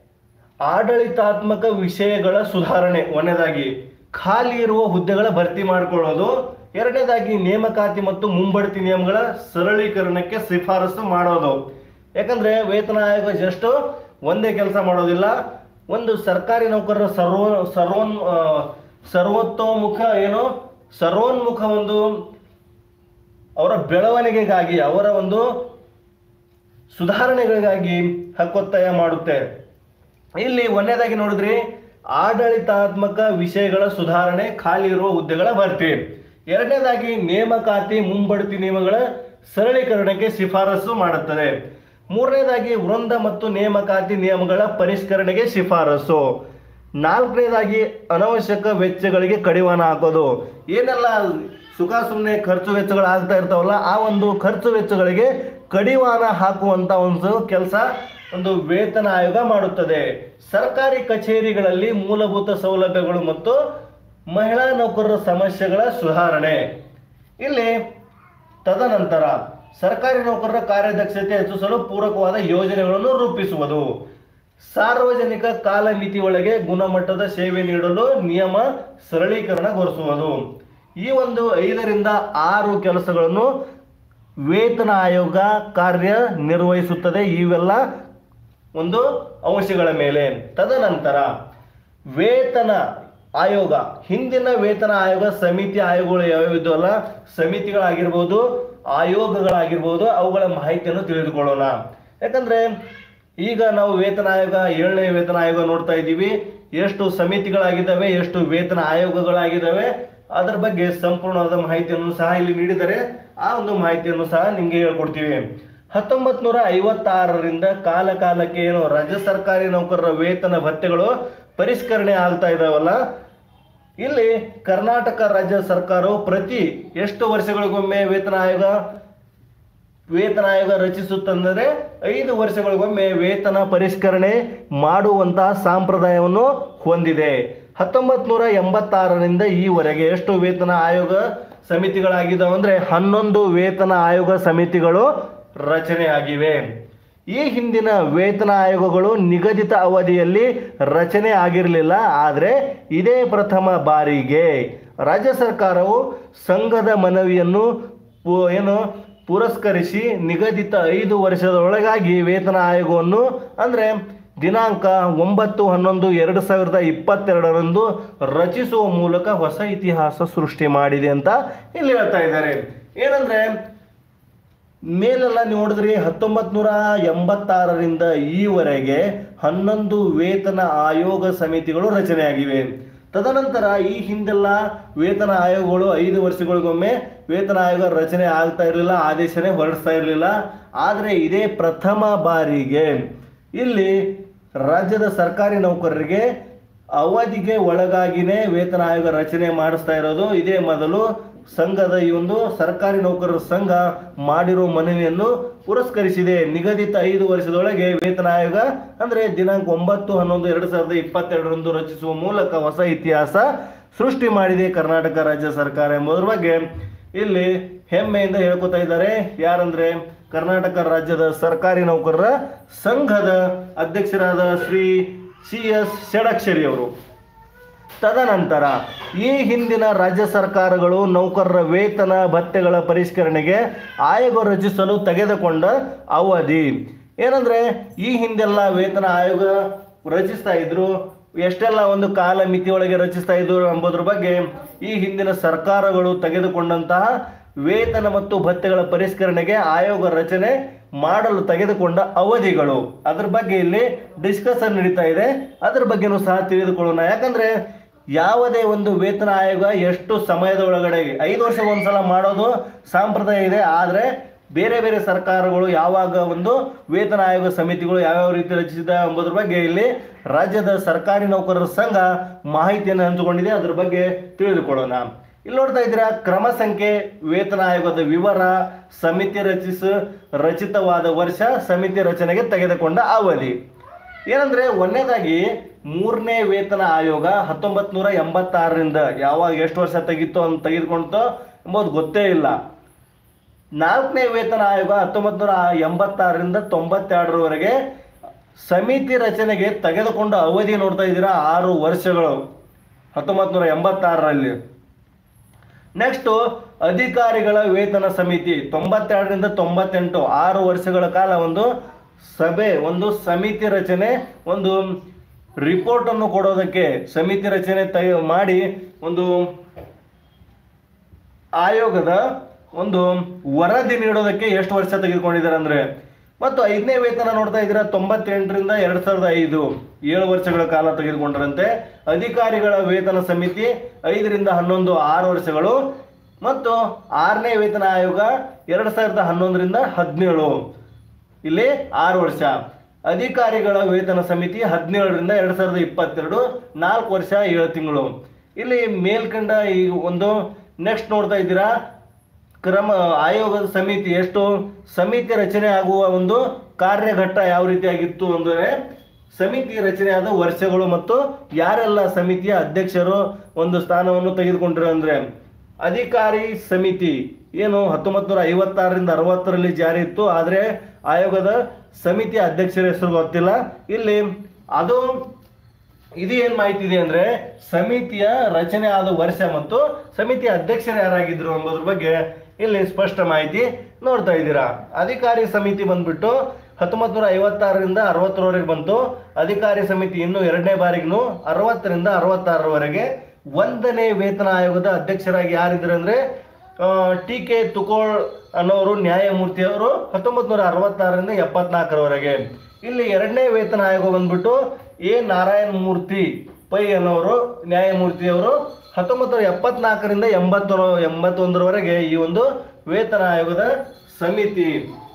Speaker 1: ಆಡಳಿತಾತ್ಮಕ ವಿಷಯಗಳ ಸುಧಾರಣೆ ಒಂದನೇದಾಗಿ ಖಾಲಿ ಇರುವ ಹುದ್ದೆಗಳ ಭರ್ತಿ ಮಾಡಿಕೊಳ್ಳೋದು ಎರಡನೇದಾಗಿ ನೇಮಕಾತಿ ಮತ್ತು ಮುಂಬಡ್ತಿ ನಿಯಮಗಳ ಸರಳೀಕರಣಕ್ಕೆ ಶಿಫಾರಸು ಮಾಡೋದು ಯಾಕಂದ್ರೆ ವೇತನ ಆಯೋಗ ಜಸ್ಟ್ ಒಂದೇ ಕೆಲಸ ಮಾಡೋದಿಲ್ಲ ಒಂದು ಸರ್ಕಾರಿ ನೌಕರರ ಸರ್ವ ಸರ್ವೋನ್ ಆ, ಸರ್ವತೋಮುಖ ಏನು ಸರ್ವೋನ್ಮುಖ ಒಂದು ಅವರ ಬೆಳವಣಿಗೆಗಾಗಿ ಅವರ ಒಂದು ಸುಧಾರಣೆಗಳಿಗಾಗಿ ಹಕ್ಕೊತ್ತಾಯ ಮಾಡುತ್ತೆ ಇಲ್ಲಿ ಒಂದನೇದಾಗಿ ನೋಡಿದ್ರಿ ಆಡಳಿತಾತ್ಮಕ ವಿಷಯಗಳ ಸುಧಾರಣೆ ಖಾಲಿ ಇರುವ ಹುದ್ದೆಗಳ ಭರ್ತಿ ಎರಡನೇದಾಗಿ ನೇಮಕಾತಿ ಮುಂಬಡ್ತಿ ನಿಯಮಗಳ ಸರಳೀಕರಣಕ್ಕೆ ಶಿಫಾರಸು ಮಾಡುತ್ತದೆ ಮೂರನೇದಾಗಿ ವೃಂದ ಮತ್ತು ನೇಮಕಾತಿ ನಿಯಮಗಳ ಪರಿಷ್ಕರಣೆಗೆ ಶಿಫಾರಸು ನಾಲ್ಕನೇದಾಗಿ ಅನವಶ್ಯಕ ವೆಚ್ಚಗಳಿಗೆ ಕಡಿವಾಣ ಹಾಕೋದು ಏನೆಲ್ಲ ಸುಖ ಸುಮ್ಮನೆ ಖರ್ಚು ವೆಚ್ಚಗಳು ಆಗ್ತಾ ಇರ್ತಾವಲ್ಲ ಆ ಒಂದು ಖರ್ಚು ವೆಚ್ಚಗಳಿಗೆ ಕಡಿವಾಣ ಹಾಕುವಂತ ಒಂದು ಕೆಲಸ ಒಂದು ವೇತನ ಆಯೋಗ ಮಾಡುತ್ತದೆ ಸರ್ಕಾರಿ ಕಚೇರಿಗಳಲ್ಲಿ ಮೂಲಭೂತ ಸೌಲಭ್ಯಗಳು ಮತ್ತು ಮಹಿಳಾ ನೌಕರರ ಸಮಸ್ಯೆಗಳ ಸುಧಾರಣೆ ಇಲ್ಲಿ ತದನಂತರ ಸರ್ಕಾರಿ ನೌಕರರ ಕಾರ್ಯದಕ್ಷತೆ ಹೆಚ್ಚಿಸಲು ಪೂರಕವಾದ ಯೋಜನೆಗಳನ್ನು ರೂಪಿಸುವುದು ಸಾರ್ವಜನಿಕ ಕಾಲಮಿತಿ ಒಳಗೆ ಗುಣಮಟ್ಟದ ಸೇವೆ ನೀಡಲು ನಿಯಮ ಸರಳೀಕರಣಗೊಳಿಸುವುದು ಈ ಒಂದು ಐದರಿಂದ ಆರು ಕೆಲಸಗಳನ್ನು ವೇತನ ಆಯೋಗ ಕಾರ್ಯ ನಿರ್ವಹಿಸುತ್ತದೆ ಇವೆಲ್ಲ ಒಂದು ಅಂಶಗಳ ಮೇಲೆ ತದನಂತರ ವೇತನ ಆಯೋಗ ಹಿಂದಿನ ವೇತನ ಆಯೋಗ ಸಮಿತಿ ಆಯೋಗಗಳು ಯಾವ್ಯಾವ ಇದ್ದವಲ್ಲ ಸಮಿತಿಗಳಾಗಿರ್ಬೋದು ಆಯೋಗಗಳಾಗಿರ್ಬೋದು ಅವುಗಳ ಮಾಹಿತಿಯನ್ನು ತಿಳಿದುಕೊಳ್ಳೋಣ ಯಾಕಂದ್ರೆ ಈಗ ನಾವು ವೇತನ ಆಯೋಗ ಏಳನೇ ವೇತನ ಆಯೋಗ ನೋಡ್ತಾ ಇದ್ದೀವಿ ಎಷ್ಟು ಸಮಿತಿಗಳಾಗಿದ್ದಾವೆ ಎಷ್ಟು ವೇತನ ಆಯೋಗಗಳಾಗಿದ್ದಾವೆ ಅದರ ಬಗ್ಗೆ ಸಂಪೂರ್ಣವಾದ ಮಾಹಿತಿಯನ್ನು ಸಹ ಇಲ್ಲಿ ನೀಡಿದರೆ ಆ ಒಂದು ಮಾಹಿತಿಯನ್ನು ಸಹ ನಿಮಗೆ ಹೇಳ್ಕೊಡ್ತೀವಿ ಹತ್ತೊಂಬತ್ ನೂರ ಐವತ್ತಾರರಿಂದ ಕಾಲ ಕಾಲಕ್ಕೆ ಏನು ರಾಜ್ಯ ಸರ್ಕಾರಿ ನೌಕರರ ವೇತನ ಭತ್ಯೆಗಳು ಪರಿಷ್ಕರಣೆ ಆಗ್ತಾ ಇದಾವಲ್ಲ ಇಲ್ಲಿ ಕರ್ನಾಟಕ ರಾಜ್ಯ ಸರ್ಕಾರವು ಪ್ರತಿ ಎಷ್ಟು ವರ್ಷಗಳಿಗೊಮ್ಮೆ ವೇತನ ಆಯೋಗ ವೇತನ ಆಯೋಗ ರಚಿಸುತ್ತಂದರೆ ಐದು ವರ್ಷಗಳಿಗೊಮ್ಮೆ ವೇತನ ಪರಿಷ್ಕರಣೆ ಮಾಡುವಂತಹ ಸಂಪ್ರದಾಯವನ್ನು ಹೊಂದಿದೆ ಹತ್ತೊಂಬತ್ ನೂರ ಎಂಬತ್ತಾರರಿಂದ ಈವರೆಗೆ ಎಷ್ಟು ವೇತನ ಆಯೋಗ ಸಮಿತಿಗಳಾಗಿದ್ದಾವೆ ಅಂದ್ರೆ ಹನ್ನೊಂದು ವೇತನ ಆಯೋಗ ಸಮಿತಿಗಳು ರಚನೆ ಆಗಿವೆ ಈ ಹಿಂದಿನ ವೇತನ ಆಯೋಗಗಳು ನಿಗದಿತ ಅವಧಿಯಲ್ಲಿ ರಚನೆ ಆಗಿರಲಿಲ್ಲ ಆದರೆ ಇದೇ ಪ್ರಥಮ ಬಾರಿಗೆ ರಾಜ್ಯ ಸರ್ಕಾರವು ಸಂಘದ ಮನವಿಯನ್ನು ಪು- ಏನು ಪುರಸ್ಕರಿಸಿ ನಿಗದಿತ ಐದು ವರ್ಷದೊಳಗಾಗಿ ವೇತನ ಆಯೋಗವನ್ನು ಅಂದರೆ ದಿನಾಂಕ ಒಂಬತ್ತು ಹನ್ನೊಂದು ಎರಡು ಸಾವಿರದ ಇಪ್ಪತ್ತೆರಡರಂದು ರಚಿಸುವ ಮೂಲಕ ಹೊಸ ಇತಿಹಾಸ ಸೃಷ್ಟಿ ಮಾಡಿದೆ ಅಂತ ಇಲ್ಲಿ ಹೇಳ್ತಾ ಇದ್ದಾರೆ ಏನಂದ್ರೆ ಮೇಲೆಲ್ಲ ನೀವು ನೋಡಿದ್ರಿ ಹತ್ತೊಂಬತ್ ನೂರ ಎಂಬತ್ತಾರರಿಂದ ಈವರೆಗೆ ಹನ್ನೊಂದು ವೇತನ ಆಯೋಗ ಸಮಿತಿಗಳು ರಚನೆಯಾಗಿವೆ ತದನಂತರ ಈ ಹಿಂದೆಲ್ಲ ವೇತನ ಆಯೋಗಗಳು ಐದು ವರ್ಷಗಳಿಗೊಮ್ಮೆ ವೇತನ ಆಯೋಗ ರಚನೆ ಆಗ್ತಾ ಇರಲಿಲ್ಲ ಆದೇಶನೇ ಹೊರಡಿಸ್ತಾ ಇರಲಿಲ್ಲ ಆದರೆ ಇದೇ ಪ್ರಥಮ ಬಾರಿಗೆ ಇಲ್ಲಿ ರಾಜ್ಯದ ಸರ್ಕಾರಿ ನೌಕರರಿಗೆ ಅವಧಿಗೆ ಒಳಗಾಗಿನೇ ವೇತನ ಆಯೋಗ ರಚನೆ ಮಾಡಿಸ್ತಾ ಇರೋದು ಇದೇ ಮೊದಲು ಸಂಘದ ಈ ಒಂದು ಸರ್ಕಾರಿ ನೌಕರರ ಸಂಘ ಮಾಡಿರೋ ಮನವಿಯನ್ನು ಪುರಸ್ಕರಿಸಿದೆ ನಿಗದಿತ ಐದು ವರ್ಷದೊಳಗೆ ವೇತನ ಆಯೋಗ ಅಂದ್ರೆ ದಿನಾಂಕ ಒಂಬತ್ತು ಹನ್ನೊಂದು ಎರಡು ಸಾವಿರದ ಇಪ್ಪತ್ತೆರಡರಂದು ರಚಿಸುವ ಮೂಲಕ ಹೊಸ ಇತಿಹಾಸ ಸೃಷ್ಟಿ ಮಾಡಿದೆ ಕರ್ನಾಟಕ ರಾಜ್ಯ ಸರ್ಕಾರ ಎಂಬುದರ ಬಗ್ಗೆ ಇಲ್ಲಿ ಹೆಮ್ಮೆಯಿಂದ ಹೇಳ್ಕೊತಾ ಇದ್ದಾರೆ ಯಾರಂದ್ರೆ ಕರ್ನಾಟಕ ರಾಜ್ಯದ ಸರ್ಕಾರಿ ನೌಕರರ ಸಂಘದ ಅಧ್ಯಕ್ಷರಾದ ಶ್ರೀ ಸಿ ಎಸ್ ಷಡಕ್ಷರಿ ಅವರು ತದನಂತರ ಈ ಹಿಂದಿನ ರಾಜ್ಯ ಸರ್ಕಾರಗಳು ನೌಕರರ ವೇತನ ಭತ್ಯೆಗಳ ಪರಿಷ್ಕರಣೆಗೆ ಆಯೋಗ ರಚಿಸಲು ತೆಗೆದುಕೊಂಡ ಅವಧಿ ಏನಂದ್ರೆ ಈ ಹಿಂದೆಲ್ಲ ವೇತನ ಆಯೋಗ ರಚಿಸ್ತಾ ಇದ್ರು ಎಷ್ಟೆಲ್ಲ ಒಂದು ಕಾಲ ಮಿತಿಯೊಳಗೆ ರಚಿಸ್ತಾ ಇದ್ರು ಎಂಬುದ್ರ ಬಗ್ಗೆ ಈ ಹಿಂದಿನ ಸರ್ಕಾರಗಳು ತೆಗೆದುಕೊಂಡಂತಹ ವೇತನ ಮತ್ತು ಭತ್ಯೆಗಳ ಪರಿಷ್ಕರಣೆಗೆ ಆಯೋಗ ರಚನೆ ಮಾಡಲು ತೆಗೆದುಕೊಂಡ ಅವಧಿಗಳು ಅದ್ರ ಬಗ್ಗೆ ಇಲ್ಲಿ ಡಿಸ್ಕಷನ್ ನಡೀತಾ ಇದೆ ಅದ್ರ ಬಗ್ಗೆನೂ ಸಹ ತಿಳಿದುಕೊಳ್ಳೋಣ ಯಾಕಂದ್ರೆ ಯಾವುದೇ ಒಂದು ವೇತನ ಆಯೋಗ ಎಷ್ಟು ಸಮಯದ ಒಳಗಡೆ ಐದು ವರ್ಷ ಒಂದ್ಸಲ ಮಾಡೋದು ಸಂಪ್ರದಾಯ ಇದೆ ಆದರೆ ಬೇರೆ ಬೇರೆ ಸರ್ಕಾರಗಳು ಯಾವಾಗ ಒಂದು ವೇತನ ಆಯೋಗ ಸಮಿತಿಗಳು ಯಾವ್ಯಾವ ರೀತಿ ರಚಿಸಿದ ಎಂಬುದ್ರ ಬಗ್ಗೆ ಇಲ್ಲಿ ರಾಜ್ಯದ ಸರ್ಕಾರಿ ನೌಕರರ ಸಂಘ ಮಾಹಿತಿಯನ್ನು ಹಂಚಿಕೊಂಡಿದೆ ಅದ್ರ ಬಗ್ಗೆ ತಿಳಿದುಕೊಳ್ಳೋಣ ಇಲ್ಲಿ ನೋಡ್ತಾ ಇದ್ದೀರಾ ಕ್ರಮ ಸಂಖ್ಯೆ ವೇತನ ಆಯೋಗದ ವಿವರ ಸಮಿತಿ ರಚಿಸ ರಚಿತವಾದ ವರ್ಷ ಸಮಿತಿ ರಚನೆಗೆ ತೆಗೆದುಕೊಂಡ ಅವಧಿ ಏನಂದ್ರೆ ಒಂದನೇದಾಗಿ ಮೂರನೇ ವೇತನ ಆಯೋಗ ಹತ್ತೊಂಬತ್ ನೂರ ಎಂಬತ್ತಾರರಿಂದ ಯಾವಾಗ ಎಷ್ಟು ವರ್ಷ ತೆಗಿತು ಅಂತ ತೆಗೆದುಕೊಂಡ್ತೋ ಎಂಬುದು ಗೊತ್ತೇ ಇಲ್ಲ ನಾಲ್ಕನೇ ವೇತನ ಆಯೋಗ ಹತ್ತೊಂಬತ್ ನೂರ ಎಂಬತ್ತಾರರಿಂದ ತೊಂಬತ್ತೆರಡರವರೆಗೆ ಸಮಿತಿ ರಚನೆಗೆ ತೆಗೆದುಕೊಂಡ ಅವಧಿ ನೋಡ್ತಾ ಇದ್ದೀರಾ ಆರು ವರ್ಷಗಳು ಹತ್ತೊಂಬತ್ ನೂರ ಎಂಬತ್ತಾರರಲ್ಲಿ ನೆಕ್ಸ್ಟ್ ಅಧಿಕಾರಿಗಳ ವೇತನ ಸಮಿತಿ ತೊಂಬತ್ತೆರಡರಿಂದ ತೊಂಬತ್ತೆಂಟು ಆರು ವರ್ಷಗಳ ಕಾಲ ಒಂದು ಸಭೆ ಒಂದು ಸಮಿತಿ ರಚನೆ ಒಂದು ರಿಪೋರ್ಟ್ ಅನ್ನು ಕೊಡೋದಕ್ಕೆ ಸಮಿತಿ ರಚನೆ ತಯ ಮಾಡಿ ಒಂದು ಆಯೋಗದ ಒಂದು ವರದಿ ನೀಡೋದಕ್ಕೆ ಎಷ್ಟು ವರ್ಷ ತೆಗೆದುಕೊಂಡಿದ್ದಾರೆ ಅಂದ್ರೆ ಮತ್ತು ಐದನೇ ವೇತನ ನೋಡ್ತಾ ಇದ್ದೀರಾ ತೊಂಬತ್ತೆಂಟರಿಂದ ಎರಡ್ ಸಾವಿರದ ಐದು ಏಳು ವರ್ಷಗಳ ಕಾಲ ತೆಗೆದುಕೊಂಡ್ರಂತೆ ಅಧಿಕಾರಿಗಳ ವೇತನ ಸಮಿತಿ ಐದರಿಂದ ಹನ್ನೊಂದು ಆರು ವರ್ಷಗಳು ಮತ್ತು ಆರನೇ ವೇತನ ಆಯೋಗ ಎರಡ್ ಸಾವಿರದ ಹನ್ನೊಂದರಿಂದ ಹದಿನೇಳು ಇಲ್ಲಿ ಆರು ವರ್ಷ ಅಧಿಕಾರಿಗಳ ವೇತನ ಸಮಿತಿ ಹದಿನೇಳರಿಂದ ಎರಡ್ ಸಾವಿರದ ಇಪ್ಪತ್ತೆರಡು ನಾಲ್ಕು ವರ್ಷ ಏಳು ತಿಂಗಳು ಇಲ್ಲಿ ಮೇಲ್ಕಂಡ ಈ ಒಂದು ನೆಕ್ಸ್ಟ್ ನೋಡ್ತಾ ಇದ್ದೀರಾ ಕ್ರಮ ಆಯೋಗದ ಸಮಿತಿ ಎಷ್ಟು ಸಮಿತಿ ರಚನೆ ಆಗುವ ಒಂದು ಕಾರ್ಯಘಟ್ಟ ಯಾವ ರೀತಿಯಾಗಿತ್ತು ಅಂದರೆ ಸಮಿತಿ ರಚನೆಯಾದ ವರ್ಷಗಳು ಮತ್ತು ಯಾರೆಲ್ಲ ಸಮಿತಿಯ ಅಧ್ಯಕ್ಷರು ಒಂದು ಸ್ಥಾನವನ್ನು ತೆಗೆದುಕೊಂಡ್ರು ಅಂದ್ರೆ ಅಧಿಕಾರಿ ಸಮಿತಿ ಏನು ಹತ್ತೊಂಬತ್ತು ನೂರ ಐವತ್ತಾರರಿಂದ ಅರವತ್ತರಲ್ಲಿ ಜಾರಿ ಇತ್ತು ಆದರೆ ಆಯೋಗದ ಸಮಿತಿಯ ಅಧ್ಯಕ್ಷರ ಹೆಸರು ಗೊತ್ತಿಲ್ಲ ಇಲ್ಲಿ ಅದು ಇದು ಏನ್ ಮಾಹಿತಿ ಇದೆ ಅಂದ್ರೆ ಸಮಿತಿಯ ರಚನೆ ಆದ ವರ್ಷ ಮತ್ತು ಸಮಿತಿಯ ಅಧ್ಯಕ್ಷರು ಯಾರಾಗಿದ್ರು ಎಂಬುದ್ರ ಬಗ್ಗೆ ಇಲ್ಲಿ ಸ್ಪಷ್ಟ ಮಾಹಿತಿ ನೋಡ್ತಾ ಇದ್ದೀರಾ ಅಧಿಕಾರಿ ಸಮಿತಿ ಬಂದ್ಬಿಟ್ಟು ಹತ್ತೊಂಬತ್ತು ನೂರ ಐವತ್ತಾರರಿಂದ ಅರವತ್ತರವರೆಗೆ ಬಂತು ಅಧಿಕಾರಿ ಸಮಿತಿ ಇನ್ನು ಎರಡನೇ ಬಾರಿಗೂ ಅರವತ್ತರಿಂದ ಅರವತ್ತಾರರವರೆಗೆ ಒಂದನೇ ವೇತನ ಆಯೋಗದ ಅಧ್ಯಕ್ಷರಾಗಿ ಯಾರಿದ್ರು ಅಂದ್ರೆ ಟಿ ಕೆ ತುಕೋಳ್ ಅನ್ನೋರು ನ್ಯಾಯಮೂರ್ತಿಯವರು ಹತ್ತೊಂಬತ್ತು ನೂರ ಅರವತ್ತಾರರಿಂದ ಎಪ್ಪತ್ನಾಲ್ಕರವರೆಗೆ ಇಲ್ಲಿ ಎರಡನೇ ವೇತನ ಆಯೋಗ ಬಂದ್ಬಿಟ್ಟು ಎ ನಾರಾಯಣ ಮೂರ್ತಿ ಪೈ ಅನ್ನೋರು ನ್ಯಾಯಮೂರ್ತಿಯವರು ಹತ್ತೊಂಬತ್ತು ನೂರ ಎಪ್ಪತ್ನಾಲ್ಕರಿಂದ ಎಂಬತ್ತರ ಎಂಬತ್ತೊಂದರವರೆಗೆ ಈ ಒಂದು ವೇತನ ಆಯೋಗದ ಸಮಿತಿ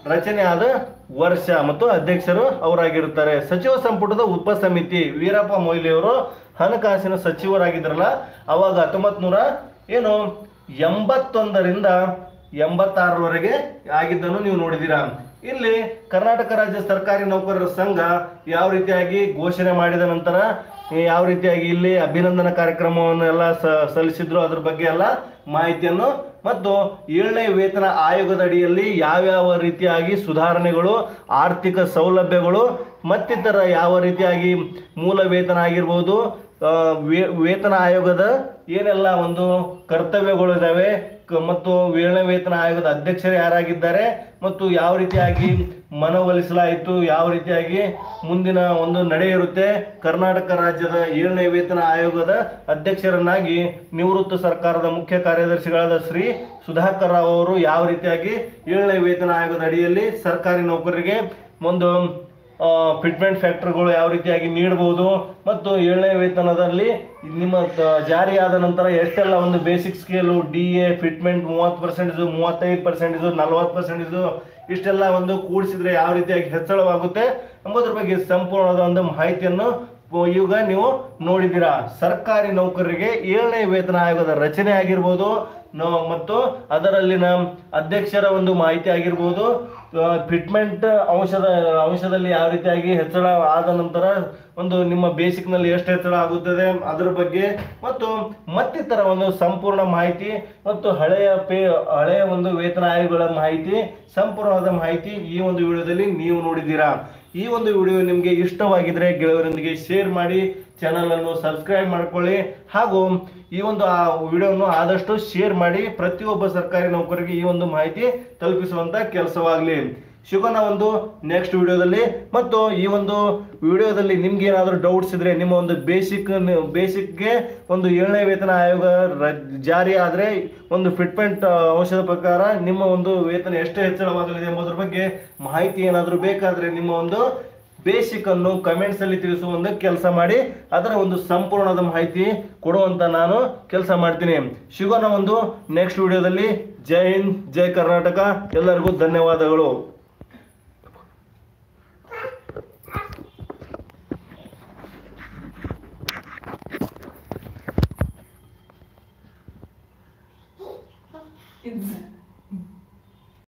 Speaker 1: ರಚನೆ ಆದ ವರ್ಷ ಮತ್ತು ಅಧ್ಯಕ್ಷರು ಅವರಾಗಿರುತ್ತಾರೆ ಸಚಿವ ಸಂಪುಟದ ಉಪಸಮಿತಿ ವೀರಪ್ಪ ಮೊಯ್ಲಿ ಅವರು ಹಣಕಾಸಿನ ಸಚಿವರಾಗಿದ್ರಲ್ಲ ಅವಾಗ ಹತ್ತೊಂಬತ್ ನೂರ ಏನು ಎಂಬತ್ತೊಂದರಿಂದ ಎಂಬತ್ತಾರರವರೆಗೆ ಆಗಿದ್ದನ್ನು ನೀವು ನೋಡಿದ್ದೀರಾ ಇಲ್ಲಿ ಕರ್ನಾಟಕ ರಾಜ್ಯ ಸರ್ಕಾರಿ ನೌಕರರ ಸಂಘ ಯಾವ ರೀತಿಯಾಗಿ ಘೋಷಣೆ ಮಾಡಿದ ನಂತರ ಯಾವ ರೀತಿಯಾಗಿ ಇಲ್ಲಿ ಅಭಿನಂದನಾ ಕಾರ್ಯಕ್ರಮವನ್ನು ಎಲ್ಲ ಸ- ಸಲ್ಲಿಸಿದ್ರು ಅದ್ರ ಬಗ್ಗೆ ಎಲ್ಲ ಮಾಹಿತಿಯನ್ನು ಮತ್ತು ಏಳನೇ ವೇತನ ಆಯೋಗದ ಅಡಿಯಲ್ಲಿ ಯಾವ್ಯಾವ ರೀತಿಯಾಗಿ ಸುಧಾರಣೆಗಳು ಆರ್ಥಿಕ ಸೌಲಭ್ಯಗಳು ಮತ್ತಿತರ ಯಾವ ರೀತಿಯಾಗಿ ಮೂಲ ವೇತನ ಆಗಿರ್ಬೋದು ಆ, ವೇ- ವೇತನ ಆಯೋಗದ ಏನೆಲ್ಲ ಒಂದು ಕರ್ತವ್ಯಗಳು ಇದಾವೆ ಕ- ಮತ್ತು ಏಳನೇ ವೇತನ ಆಯೋಗದ ಅಧ್ಯಕ್ಷರು ಯಾರಾಗಿದ್ದಾರೆ ಮತ್ತು ಯಾವ ರೀತಿಯಾಗಿ ಮನವೊಲಿಸಲಾಯಿತು ಯಾವ ರೀತಿಯಾಗಿ ಮುಂದಿನ ಒಂದು ನಡೆ ಇರುತ್ತೆ ಕರ್ನಾಟಕ ರಾಜ್ಯದ ಏಳನೇ ವೇತನ ಆಯೋಗದ ಅಧ್ಯಕ್ಷರನ್ನಾಗಿ ನಿವೃತ್ತ ಸರ್ಕಾರದ ಮುಖ್ಯ ಕಾರ್ಯದರ್ಶಿಗಳಾದ ಶ್ರೀ ಸುಧಾಕರ್ ರಾವ್ ಅವರು ಯಾವ ರೀತಿಯಾಗಿ ಏಳನೇ ವೇತನ ಆಯೋಗದ ಅಡಿಯಲ್ಲಿ ಸರ್ಕಾರಿ ನೌಕರರಿಗೆ ಒಂದು ಫಿಟ್ಮೆಂಟ್ ಫ್ಯಾಕ್ಟರ್ಗಳು ಯಾವ ರೀತಿಯಾಗಿ ನೀಡಬಹುದು ಮತ್ತು ಏಳನೇ ವೇತನದಲ್ಲಿ ನಿಮ್ಮ ತ- ಜಾರಿಯಾದ ನಂತರ ಎಷ್ಟೆಲ್ಲ ಒಂದು basic scale D A fitment ಮೂವತ್ತು ಪರ್ಸೆಂಟೇಜು ಮೂವತ್ತೈದು ಪರ್ಸೆಂಟೇಜು ನಲವತ್ತು ಪರ್ಸೆಂಟೇಜು ಇಷ್ಟೆಲ್ಲ ಒಂದು ಕೂಡಿಸಿದ್ರೆ ಯಾವ ರೀತಿಯಾಗಿ ಹೆಚ್ಚಳವಾಗುತ್ತೆ ಎಂಬುದ್ರ ಬಗ್ಗೆ ಸಂಪೂರ್ಣವಾದ ಒಂದು ಮಾಹಿತಿಯನ್ನು ಈಗ ನೀವು ನೋಡಿದ್ದೀರಾ ಸರ್ಕಾರಿ ನೌಕರರಿಗೆ ಏಳನೇ ವೇತನ ಆಯೋಗದ ರಚನೆ ಆಗಿರ್ಬೋದು ನ- ಮತ್ತು ಅದರಲ್ಲಿನ ಅಧ್ಯಕ್ಷರ ಒಂದು ಮಾಹಿತಿ ಆಗಿರ್ಬೋದು ಫಿಟ್ಮೆಂಟ್ ಅಂಶದ ಅಂಶದಲ್ಲಿ ಯಾವ ರೀತಿಯಾಗಿ ಹೆಚ್ಚಳ ಆದ ನಂತರ ಒಂದು ನಿಮ್ಮ ಬೇಸಿಕ್ ನಲ್ಲಿ ಎಷ್ಟು ಹೆಚ್ಚಳ ಆಗುತ್ತದೆ ಅದರ ಬಗ್ಗೆ ಮತ್ತು ಮತ್ತಿತರ ಒಂದು ಸಂಪೂರ್ಣ ಮಾಹಿತಿ ಮತ್ತು ಹಳೆಯ ಪೇ ಹಳೆಯ ಒಂದು ವೇತನ ಆಯೋಗಗಳ ಮಾಹಿತಿ ಸಂಪೂರ್ಣವಾದ ಮಾಹಿತಿ ಈ ಒಂದು ವಿಡಿಯೋದಲ್ಲಿ ನೀವು ನೋಡಿದ್ದೀರಾ ಈ ಒಂದು ವಿಡಿಯೋ ನಿಮಗೆ ಇಷ್ಟವಾಗಿದ್ರೆ ಗೆಳೆಯರೊಂದಿಗೆ ಶೇರ್ ಮಾಡಿ ಚಾನಲ್ ಅನ್ನು ಸಬ್ಸ್ಕ್ರೈಬ್ ಮಾಡ್ಕೊಳ್ಳಿ ಹಾಗೂ ಈ ಒಂದು ಆ ವಿಡಿಯೋವನ್ನು ಆದಷ್ಟು ಶೇರ್ ಮಾಡಿ ಪ್ರತಿಯೊಬ್ಬ ಸರ್ಕಾರಿ ನೌಕರಿಗೆ ಈ ಒಂದು ಮಾಹಿತಿ ತಲುಪಿಸುವಂತ ಕೆಲಸವಾಗಲಿ ಸಿಗೋಣ ಒಂದು ನೆಕ್ಸ್ಟ್ ವಿಡಿಯೋದಲ್ಲಿ ಮತ್ತು ಈ ಒಂದು ವಿಡಿಯೋದಲ್ಲಿ ನಿಮ್ಗೆ ಏನಾದರೂ ಡೌಟ್ಸ್ ಇದ್ರೆ ನಿಮ್ಮ ಒಂದು ಬೇಸಿಕ್ ಬೇಸಿಕ್ಗೆ ಒಂದು ಏಳನೇ ವೇತನ ಆಯೋಗ ರ- ಜಾರಿ ಆದರೆ ಒಂದು ಫಿಟ್ಮೆಂಟ್ ಅಂಶದ ಪ್ರಕಾರ ನಿಮ್ಮ ಒಂದು ವೇತನ ಎಷ್ಟು ಹೆಚ್ಚಳವಾಗಲಿದೆ ಎಂಬುದರ ಬಗ್ಗೆ ಮಾಹಿತಿ ಏನಾದರೂ ಬೇಕಾದರೆ ನಿಮ್ಮ ಒಂದು ಬೇಸಿಕ್ ಅನ್ನು ಕಮೆಂಟ್ಸ್ ಅಲ್ಲಿ ತಿಳಿಸುವ ಒಂದು ಕೆಲಸ ಮಾಡಿ ಅದರ ಒಂದು ಸಂಪೂರ್ಣದ ಮಾಹಿತಿ ಕೊಡುವಂತ ನಾನು ಕೆಲಸ ಮಾಡ್ತೀನಿ ಸಿಗೋಣ ಒಂದು ನೆಕ್ಸ್ಟ್ ವಿಡಿಯೋದಲ್ಲಿ ಜೈ ಹಿಂದ್ ಜೈ ಕರ್ನಾಟಕ ಎಲ್ಲರಿಗೂ ಧನ್ಯವಾದಗಳು
Speaker 2: It's